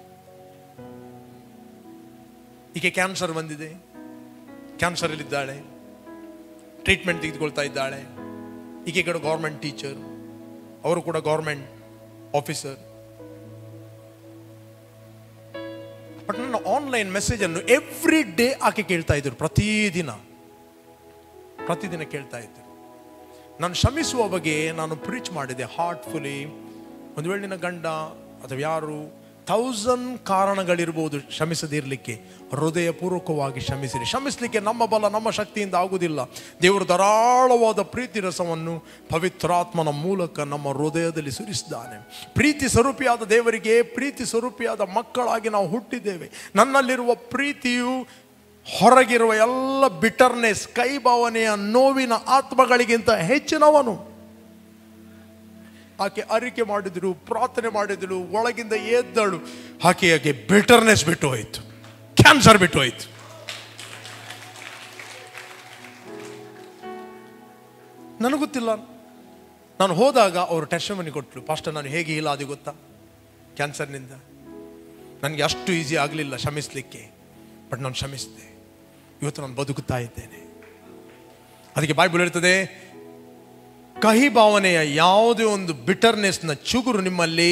Speaker 1: ಈಕೆ ಕ್ಯಾನ್ಸರ್ ಬಂದಿದೆ ಕ್ಯಾನ್ಸರ್ ಇದ್ದಾಳೆ ಟ್ರೀಟ್ಮೆಂಟ್ ತೆಗೆದುಕೊಳ್ತಾ ಇದ್ದಾಳೆ ಈಕೆ ಕೂಡ ಗೌರ್ಮೆಂಟ್ ಟೀಚರ್ ಅವರು ಕೂಡ ಗೌರ್ಮೆಂಟ್ ಆಫೀಸರ್ ಬಟ್ ನನ್ನ ಆನ್ಲೈನ್ ಮೆಸೇಜ್ ಅನ್ನು ಎವ್ರಿ ಡೇ ಆಕೆ ಕೇಳ್ತಾ ಇದ್ರು ಪ್ರತಿದಿನ ಪ್ರತಿದಿನ ಕೇಳ್ತಾ ಇದ್ರು ನಾನು ಕ್ಷಮಿಸುವ ಬಗ್ಗೆ ನಾನು ಪ್ರೀಚ್ ಮಾಡಿದೆ ಹಾರ್ಟ್ಫುಲಿ ಒಂದು ವೇಳೆ ನಿನ್ನ ಗಂಡ ಅಥವಾ ಯಾರು ಥೌಸಂಡ್ ಕಾರಣಗಳಿರ್ಬೋದು ಕ್ಷಮಿಸದಿರಲಿಕ್ಕೆ ಹೃದಯಪೂರ್ವಕವಾಗಿ ಕ್ಷಮಿಸಿರಿ ಕ್ಷಮಿಸಲಿಕ್ಕೆ ನಮ್ಮ ಬಲ ನಮ್ಮ ಶಕ್ತಿಯಿಂದ ಆಗುವುದಿಲ್ಲ ದೇವರು ಧಾರಾಳವಾದ ಪ್ರೀತಿ ರಸವನ್ನು ಪವಿತ್ರಾತ್ಮನ ಮೂಲಕ ನಮ್ಮ ಹೃದಯದಲ್ಲಿ ಸುರಿಸಿದ್ದಾನೆ ಪ್ರೀತಿ ಸ್ವರೂಪಿಯಾದ ದೇವರಿಗೆ ಪ್ರೀತಿ ಸ್ವರೂಪಿಯಾದ ಮಕ್ಕಳಾಗಿ ನಾವು ಹುಟ್ಟಿದ್ದೇವೆ ನನ್ನಲ್ಲಿರುವ ಪ್ರೀತಿಯು ಹೊರಗಿರುವ ಎಲ್ಲ ಬಿಟರ್ನೆಸ್ ಕೈಭಾವನೆಯ ನೋವಿನ ಆತ್ಮಗಳಿಗಿಂತ ಹೆಚ್ಚಿನವನು ಆಕೆ ಅರಿಕೆ ಮಾಡಿದ್ರು ಪ್ರಾರ್ಥನೆ ಮಾಡಿದಳು ಒಳಗಿಂದ ಎದ್ದಳು ಆಕೆಯಾಗೆ ಬಿಟರ್ನೆಸ್ ಬಿಟ್ಟು ಹೋಯಿತು ಕ್ಯಾನ್ಸರ್ ಬಿಟ್ಟು ಹೋಯಿತು ನನಗೆ ಗೊತ್ತಿಲ್ಲ ನಾನು ಹೋದಾಗ ಅವರು ಟೆಸ್ಟ್ ಮನಿ ಕೊಟ್ಟರು ಪಾಸ್ಟರ್ ನಾನು ಹೇಗೆ ಇಲ್ಲ ಅದು ಗೊತ್ತಾ ಕ್ಯಾನ್ಸರ್ನಿಂದ ನನಗೆ ಅಷ್ಟು ಈಸಿ ಆಗಲಿಲ್ಲ ಕ್ಷಮಿಸಲಿಕ್ಕೆ ಬಟ್ ನಾನು ಕ್ಷಮಿಸಿದೆ ಇವತ್ತು ನಾನು ಬದುಕುತ್ತಾ ಇದ್ದೇನೆ ಅದಕ್ಕೆ ಬೈಬಲ್ ಹೇಳ್ತದೆ ಕಹಿ ಭಾವನೆಯ ಯಾವುದೇ ಒಂದು ಬಿಟರ್ನೆಸ್ನ ಚುಗುರು ನಿಮ್ಮಲ್ಲಿ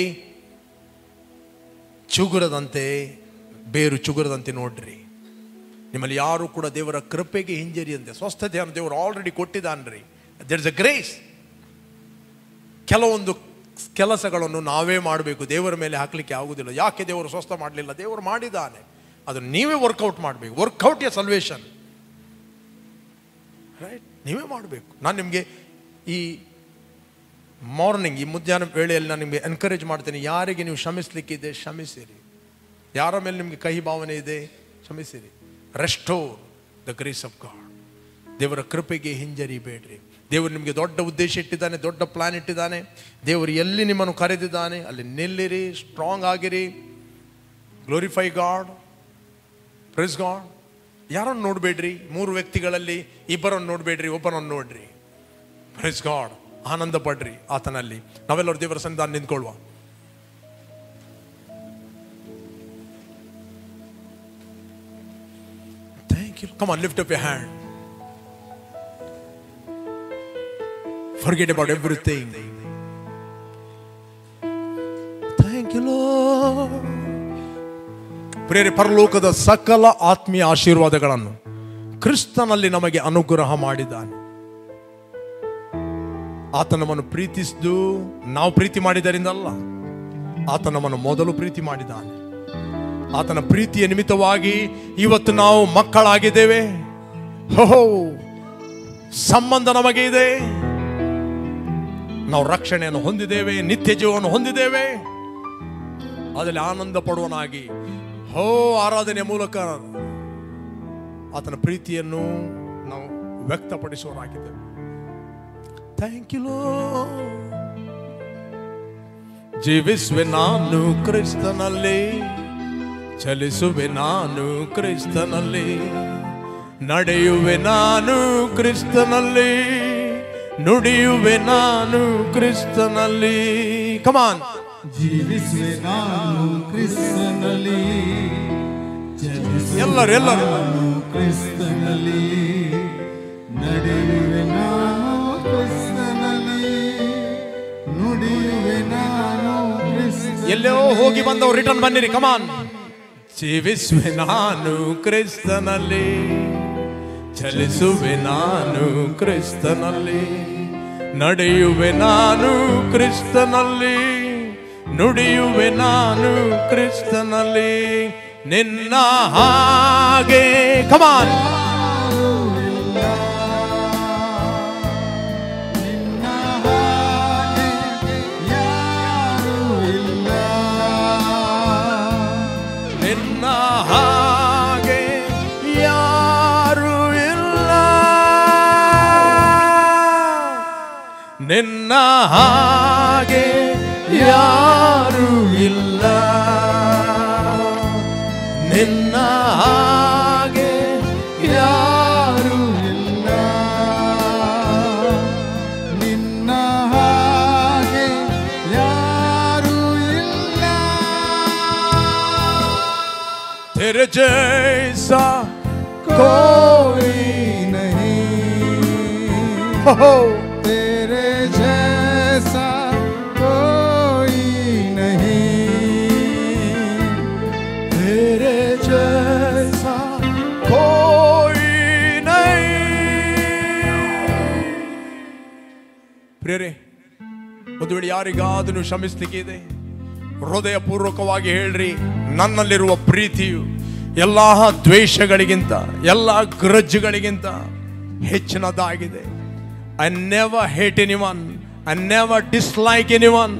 Speaker 1: ಚುಗುರದಂತೆ ಬೇರು ಚುಗುರದಂತೆ ನೋಡ್ರಿ ನಿಮ್ಮಲ್ಲಿ ಯಾರು ಕೂಡ ದೇವರ ಕೃಪೆಗೆ ಹಿಂಜರಿಯಂತೆ ಸ್ವಸ್ಥತೆಯನ್ನು ದೇವರು ಆಲ್ರೆಡಿ ಕೊಟ್ಟಿದ್ದಾನ್ರಿ ದೇರ್ ಇಸ್ ಅ ಗ್ರೇಸ್ ಕೆಲವೊಂದು ಕೆಲಸಗಳನ್ನು ನಾವೇ ಮಾಡಬೇಕು ದೇವರ ಮೇಲೆ ಹಾಕಲಿಕ್ಕೆ ಆಗುವುದಿಲ್ಲ ಯಾಕೆ ದೇವರು ಸ್ವಸ್ಥ ಮಾಡಲಿಲ್ಲ ದೇವರು ಮಾಡಿದ್ದಾನೆ ಅದನ್ನು ನೀವೇ ವರ್ಕೌಟ್ ಮಾಡಬೇಕು ವರ್ಕೌಟ್ ಎ ಸಲ್ವೇಷನ್ ರೈಟ್ ನೀವೇ ಮಾಡಬೇಕು ನಾನು ನಿಮಗೆ ಈ ಮಾರ್ನಿಂಗ್ ಈ ಮಧ್ಯಾಹ್ನ ವೇಳೆಯಲ್ಲಿ ನಾನು ನಿಮಗೆ ಎನ್ಕರೇಜ್ ಮಾಡ್ತೇನೆ ಯಾರಿಗೆ ನೀವು ಕ್ಷಮಿಸ್ಲಿಕ್ಕಿದೆ ಕ್ಷಮಿಸಿರಿ ಯಾರ ಮೇಲೆ ನಿಮಗೆ ಕಹಿ ಭಾವನೆ ಇದೆ ಕ್ಷಮಿಸಿರಿ restore the grace of God ದೇವರ ಕೃಪೆಗೆ ಹಿಂಜರಿಬೇಡ್ರಿ ದೇವರು ನಿಮಗೆ ದೊಡ್ಡ ಉದ್ದೇಶ ಇಟ್ಟಿದ್ದಾನೆ ದೊಡ್ಡ ಪ್ಲಾನ್ ಇಟ್ಟಿದ್ದಾನೆ ದೇವರು ಎಲ್ಲಿ ನಿಮ್ಮನ್ನು ಕರೆದಿದ್ದಾನೆ ಅಲ್ಲಿ ನಿಲ್ಲಿರಿ ಸ್ಟ್ರಾಂಗ್ ಆಗಿರಿ ಗ್ಲೋರಿಫೈ ಗಾಡ್ ಪ್ರೆಸ್ ಗಾಡ್ ಯಾರನ್ನು ನೋಡಬೇಡ್ರಿ ಮೂರು ವ್ಯಕ್ತಿಗಳಲ್ಲಿ ಇಬ್ಬರನ್ನು ನೋಡಬೇಡ್ರಿ ಒಬ್ಬರನ್ನು ನೋಡ್ರಿ ಪ್ರೆಸ್ ಗಾಡ್ ಆನಂದ ಪಡ್ರಿ ಆತನಲ್ಲಿ ನಾವೆಲ್ಲರೂ ದೇವರ ಸನ್ನಿಧಾನ ನಿಂತ್ಕೊಳ್ಳುವ thank you come on lift up you hand Forget about everything. Thank you, Lord. ಪ್ರೇರೆ ಪರಲೋಕದ ಸಕಲ ಆತ್ಮೀಯ ಆಶೀರ್ವಾದಗಳನ್ನು ಕ್ರಿಸ್ತನಲ್ಲಿ ನಮಗೆ ಅನುಗ್ರಹ ಮಾಡಿದ್ದಾನೆ ಆತ ನಮ್ಮನ್ನು ಪ್ರೀತಿಸಿದು ನಾವು ಪ್ರೀತಿ ಮಾಡಿದರಿಂದ ಅಲ್ಲ ಆತ ನಮ್ಮನ್ನು ಮೊದಲು ಪ್ರೀತಿ ಮಾಡಿದ್ದಾನೆ ಆತನ ಪ್ರೀತಿಯ ನಿಮಿತ್ತವಾಗಿ ಇವತ್ತು ನಾವು ಮಕ್ಕಳಾಗಿದ್ದೇವೆ ಹೋ ಸಂಬಂಧ ನಮಗೆ ಇದೆ ನಾವು ರಕ್ಷಣೆಯನ್ನು ಹೊಂದಿದ್ದೇವೆ ನಿತ್ಯ ಜೀವವನ್ನು ಹೊಂದಿದ್ದೇವೆ ಅದರಲ್ಲಿ ಆನಂದ ಪಡುವನಾಗಿ ಹೋ ಆರಾಧನೆಯ ಮೂಲಕ ಆತನ ಪ್ರೀತಿಯನ್ನು ನಾವು ವ್ಯಕ್ತಪಡಿಸುವರಾಗಿದ್ದೇವೆ ಥ್ಯಾಂಕ್ ಯು ಜೀವಿಸುವೆ ನಾನು ಕ್ರಿಸ್ತನಲ್ಲಿ ಚಲಿಸುವೆ ನಾನು ಕ್ರಿಸ್ತನಲ್ಲಿ ನಡೆಯುವೆ ನಾನು ಕ್ರಿಸ್ತನಲ್ಲಿ ನುಡಿಯುವೆ ನಾನು ಕ್ರಿಸ್ತನಲ್ಲಿ ಕಮಾನ್
Speaker 5: ಜೀವಿಸುವೆ ನಾನು ಕ್ರಿಸ್ತನಲ್ಲಿ ಚಲಿಸುವೆ
Speaker 1: ಎಲ್ಲರೂ ಎಲ್ಲರೂ
Speaker 5: ನಾನು ಕ್ರಿಸ್ತನಲ್ಲಿ ನಡೆಯುವೆ ನಾನು ಕ್ರಿಸ್ತನಲ್ಲಿ ನುಡಿಯುವೆ ನಾನು ಕ್ರಿಸ್ತ
Speaker 1: ಎಲ್ಲೋ ಹೋಗಿ ಬಂದವರು ರಿಟರ್ನ್ ಬನ್ನಿರಿ ಕಮಾನ್ ಜೀವಿಸುವೆ ನಾನು ಕ್ರಿಸ್ತನಲ್ಲಿ ಚಲಿಸುವೆ ನಾನು ಕ್ರಿಸ್ತನಲ್ಲಿ ನಡೆಯುವೆ ನಾನು ಕ್ರಿಸ್ತನಲ್ಲಿ ನುಡಿಯುವೆ ನಾನು ಕ್ರಿಸ್ತನಲ್ಲಿ ನಿನ್ನ ಹಾಗೆ ಕಮಾನ್
Speaker 5: ನಿನ್ನ ಹಾಗೆ ಯಾರೂ ಇಲ್ಲ
Speaker 1: ನಿನ್ನ ಹಾಗೆ ಯಾರು ಇಲ್ಲ ನಿನ್ನ ಹಾಗೆ ಯಾರು ಇಲ್ಲ ನಿನ್ನ ಹಾಗೆ ಯಾರು ಇಲ್ಲ
Speaker 5: ನಿನ್ನ ಹಾಗೆ ಯಾರೂ ಇಲ್ಲ
Speaker 1: तेरे जैसा
Speaker 5: कोई नहीं
Speaker 1: हो
Speaker 5: तेरे जैसा कोई नहीं
Speaker 1: तेरे जैसा कोई नहीं ಪ್ರಿಯರೇ ಒಂದು ವೇಳೆ ಯಾರಿಗಾದರೂ ಕ್ಷಮಿಸ್ಲಿಕ್ಕೆ ಇದೆ ಹೃದಯಪೂರ್ವಕವಾಗಿ ಹೇಳ್ರಿ ನನ್ನಲ್ಲಿರುವ ಪ್ರೀತಿಯು ಎಲ್ಲ ದ್ವೇಷಗಳಿಗಿಂತ ಎಲ್ಲ ಗ್ರಜ್ಜುಗಳಿಗಿಂತ ಹೆಚ್ಚಿನದಾಗಿದೆ I never hate any one I never dislike any one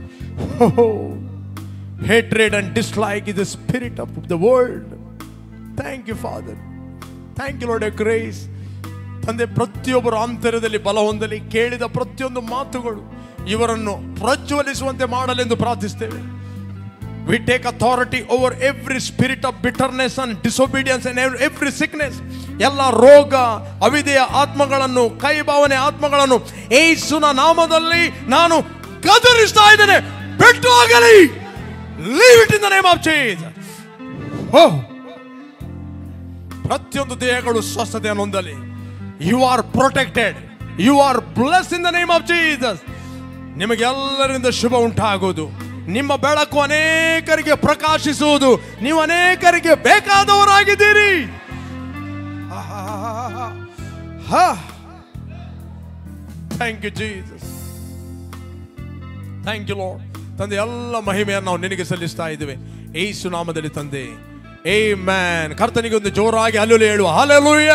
Speaker 1: hatred and dislike is the spirit of the world. Thank you, Father. Thank you, Lord, your grace. ತಂದೆ ಪ್ರತಿಯೊಬ್ಬರ ಆಂತರ್ಯದಲ್ಲಿ ಬಲ ಹೊಂದಲಿ ಕೇಳಿದ ಪ್ರತಿಯೊಂದು ಮಾತುಗಳು ಇವರನ್ನು ಪ್ರಜ್ವಲಿಸುವಂತೆ ಮಾಡಲೆಂದು ಪ್ರಾರ್ಥಿಸ್ತೇವೆ We take authority over every spirit of bitterness and disobedience and every every sickness. ಎಲ್ಲ ರೋಗ ಅವಿದೆಯ ಆತ್ಮಗಳನ್ನು ಕೈ ಭಾವನೆ ಆತ್ಮಗಳನ್ನು ಏಸುನ ನಾಮದಲ್ಲಿ ನಾನು ಗದರಿಸ್ತಾ ಇದ್ದೇನೆ ಬಿಟ್ಟು ಹೋಗಲಿ leave it in the name of change oh ಪ್ರತಿಯೊಂದು ದೇಹಗಳು ಸ್ವಸ್ಥತೆಯನ್ನು ಹೊಂದಲಿ you are protected you are bless in the name of Jesus ನಿಮಗೆಲ್ಲರಿಂದ ಶುಭ ಉಂಟಾಗುವುದು ನಿಮ್ಮ ಬೆಳಕು ಅನೇಕರಿಗೆ ಪ್ರಕಾಶಿಸುವುದು ನೀವು ಅನೇಕರಿಗೆ ಬೇಕಾದವರಾಗಿದ್ದೀರಿ thank you Jesus thank you lord ತಂದೆ ಎಲ್ಲ ಮಹಿಮೆಯನ್ನು ನಾವು ನಿನಗೆ ಸಲ್ಲಿಸ್ತಾ ಇದ್ದೇವೆ ಏಸು ನಾಮದಲ್ಲಿ ತಂದೆ ಏ ಮ್ಯಾನ್ ಕರ್ತನಿಗೆ ಒಂದು ಜೋರಾಗಿ ಅಲ್ಲೂ ಹೇಳುವ ಹಾಲೆಲೂಯ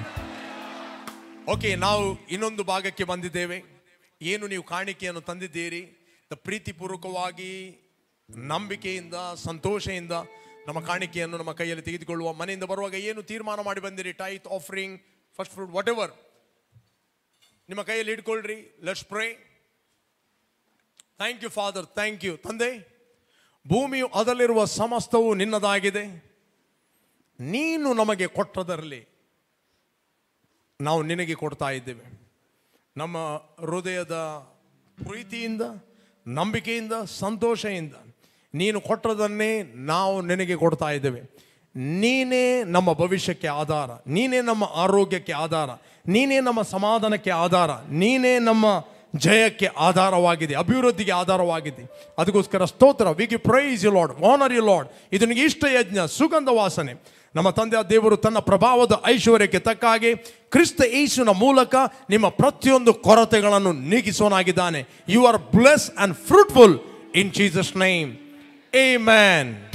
Speaker 1: ಓಕೆ ನಾವು ಇನ್ನೊಂದು ಭಾಗಕ್ಕೆ ಬಂದಿದ್ದೇವೆ ಏನು ನೀವು ಕಾಣಿಕೆಯನ್ನು ತಂದಿದ್ದೀರಿ ದ ಪ್ರೀತಿಪೂರ್ವಕವಾಗಿ ನಂಬಿಕೆಯಿಂದ ಸಂತೋಷದಿಂದ ನಮ್ಮ ಕಾಣಿಕೆಯನ್ನು ನಮ್ಮ ಕೈಯಲ್ಲಿ ತೆಗೆದುಕೊಳ್ಳುವ ಮನೆಯಿಂದ ಬರುವಾಗ ಏನು ತೀರ್ಮಾನ ಮಾಡಿ ಬಂದಿರಿ tithe offering first fruit whatever ನಿಮ್ಮ ಕೈಯಲ್ಲಿ ಇಟ್ಕೊಳ್ರಿ let's pray thank you father thank you ತಂದೆ ಭೂಮಿಯು ಅದರಲ್ಲಿರುವ ಸಮಸ್ತವು ನಿನ್ನದಾಗಿದೆ ನೀನು ನಮಗೆ ಕೊಟ್ಟದರಲ್ಲಿ ನಾವು ನಿನಗೆ ಕೊಡ್ತಾ ಇದ್ದೇವೆ ನಮ್ಮ ಹೃದಯದ ಪ್ರೀತಿಯಿಂದ ನಂಬಿಕೆಯಿಂದ ಸಂತೋಷದಿಂದ ನೀನು ಕೊಟ್ಟದನ್ನೇ ನಾವು ನಿನಗೆ ಕೊಡ್ತಾ ಇದ್ದೇವೆ ನೀನೇ ನಮ್ಮ ಭವಿಷ್ಯಕ್ಕೆ ಆಧಾರ ನೀನೇ ನಮ್ಮ ಆರೋಗ್ಯಕ್ಕೆ ಆಧಾರ ನೀನೇ ನಮ್ಮ ಸಮಾಧಾನಕ್ಕೆ ಆಧಾರ ನೀನೇ ನಮ್ಮ ಜಯಕ್ಕೆ ಆಧಾರವಾಗಿದೆ ಅಭಿವೃದ್ಧಿಗೆ ಆಧಾರವಾಗಿದೆ ಅದಕ್ಕೋಸ್ಕರ ಸ್ತೋತ್ರ we give praise you lord honour you lord ಇದು ನಿನಗೆ ಇಷ್ಟ ಯಜ್ಞ ಸುಗಂಧ ವಾಸನೆ ನಮ್ಮ ತಂದೆಯ ದೇವರು ತನ್ನ ಪ್ರಭಾವದ ಐಶ್ವರ್ಯಕ್ಕೆ ತಕ್ಕ ಹಾಗೆ ಕ್ರಿಸ್ತ ಯೇಸುವಿನ ಮೂಲಕ ನಿಮ್ಮ ಪ್ರತಿಯೊಂದು ಕೊರತೆಗಳನ್ನು ನೀಗಿಸೋನಾಗಿದ್ದಾನೆ you are bless and fruitful in Jesus name ಏ ಮ್ಯಾನ್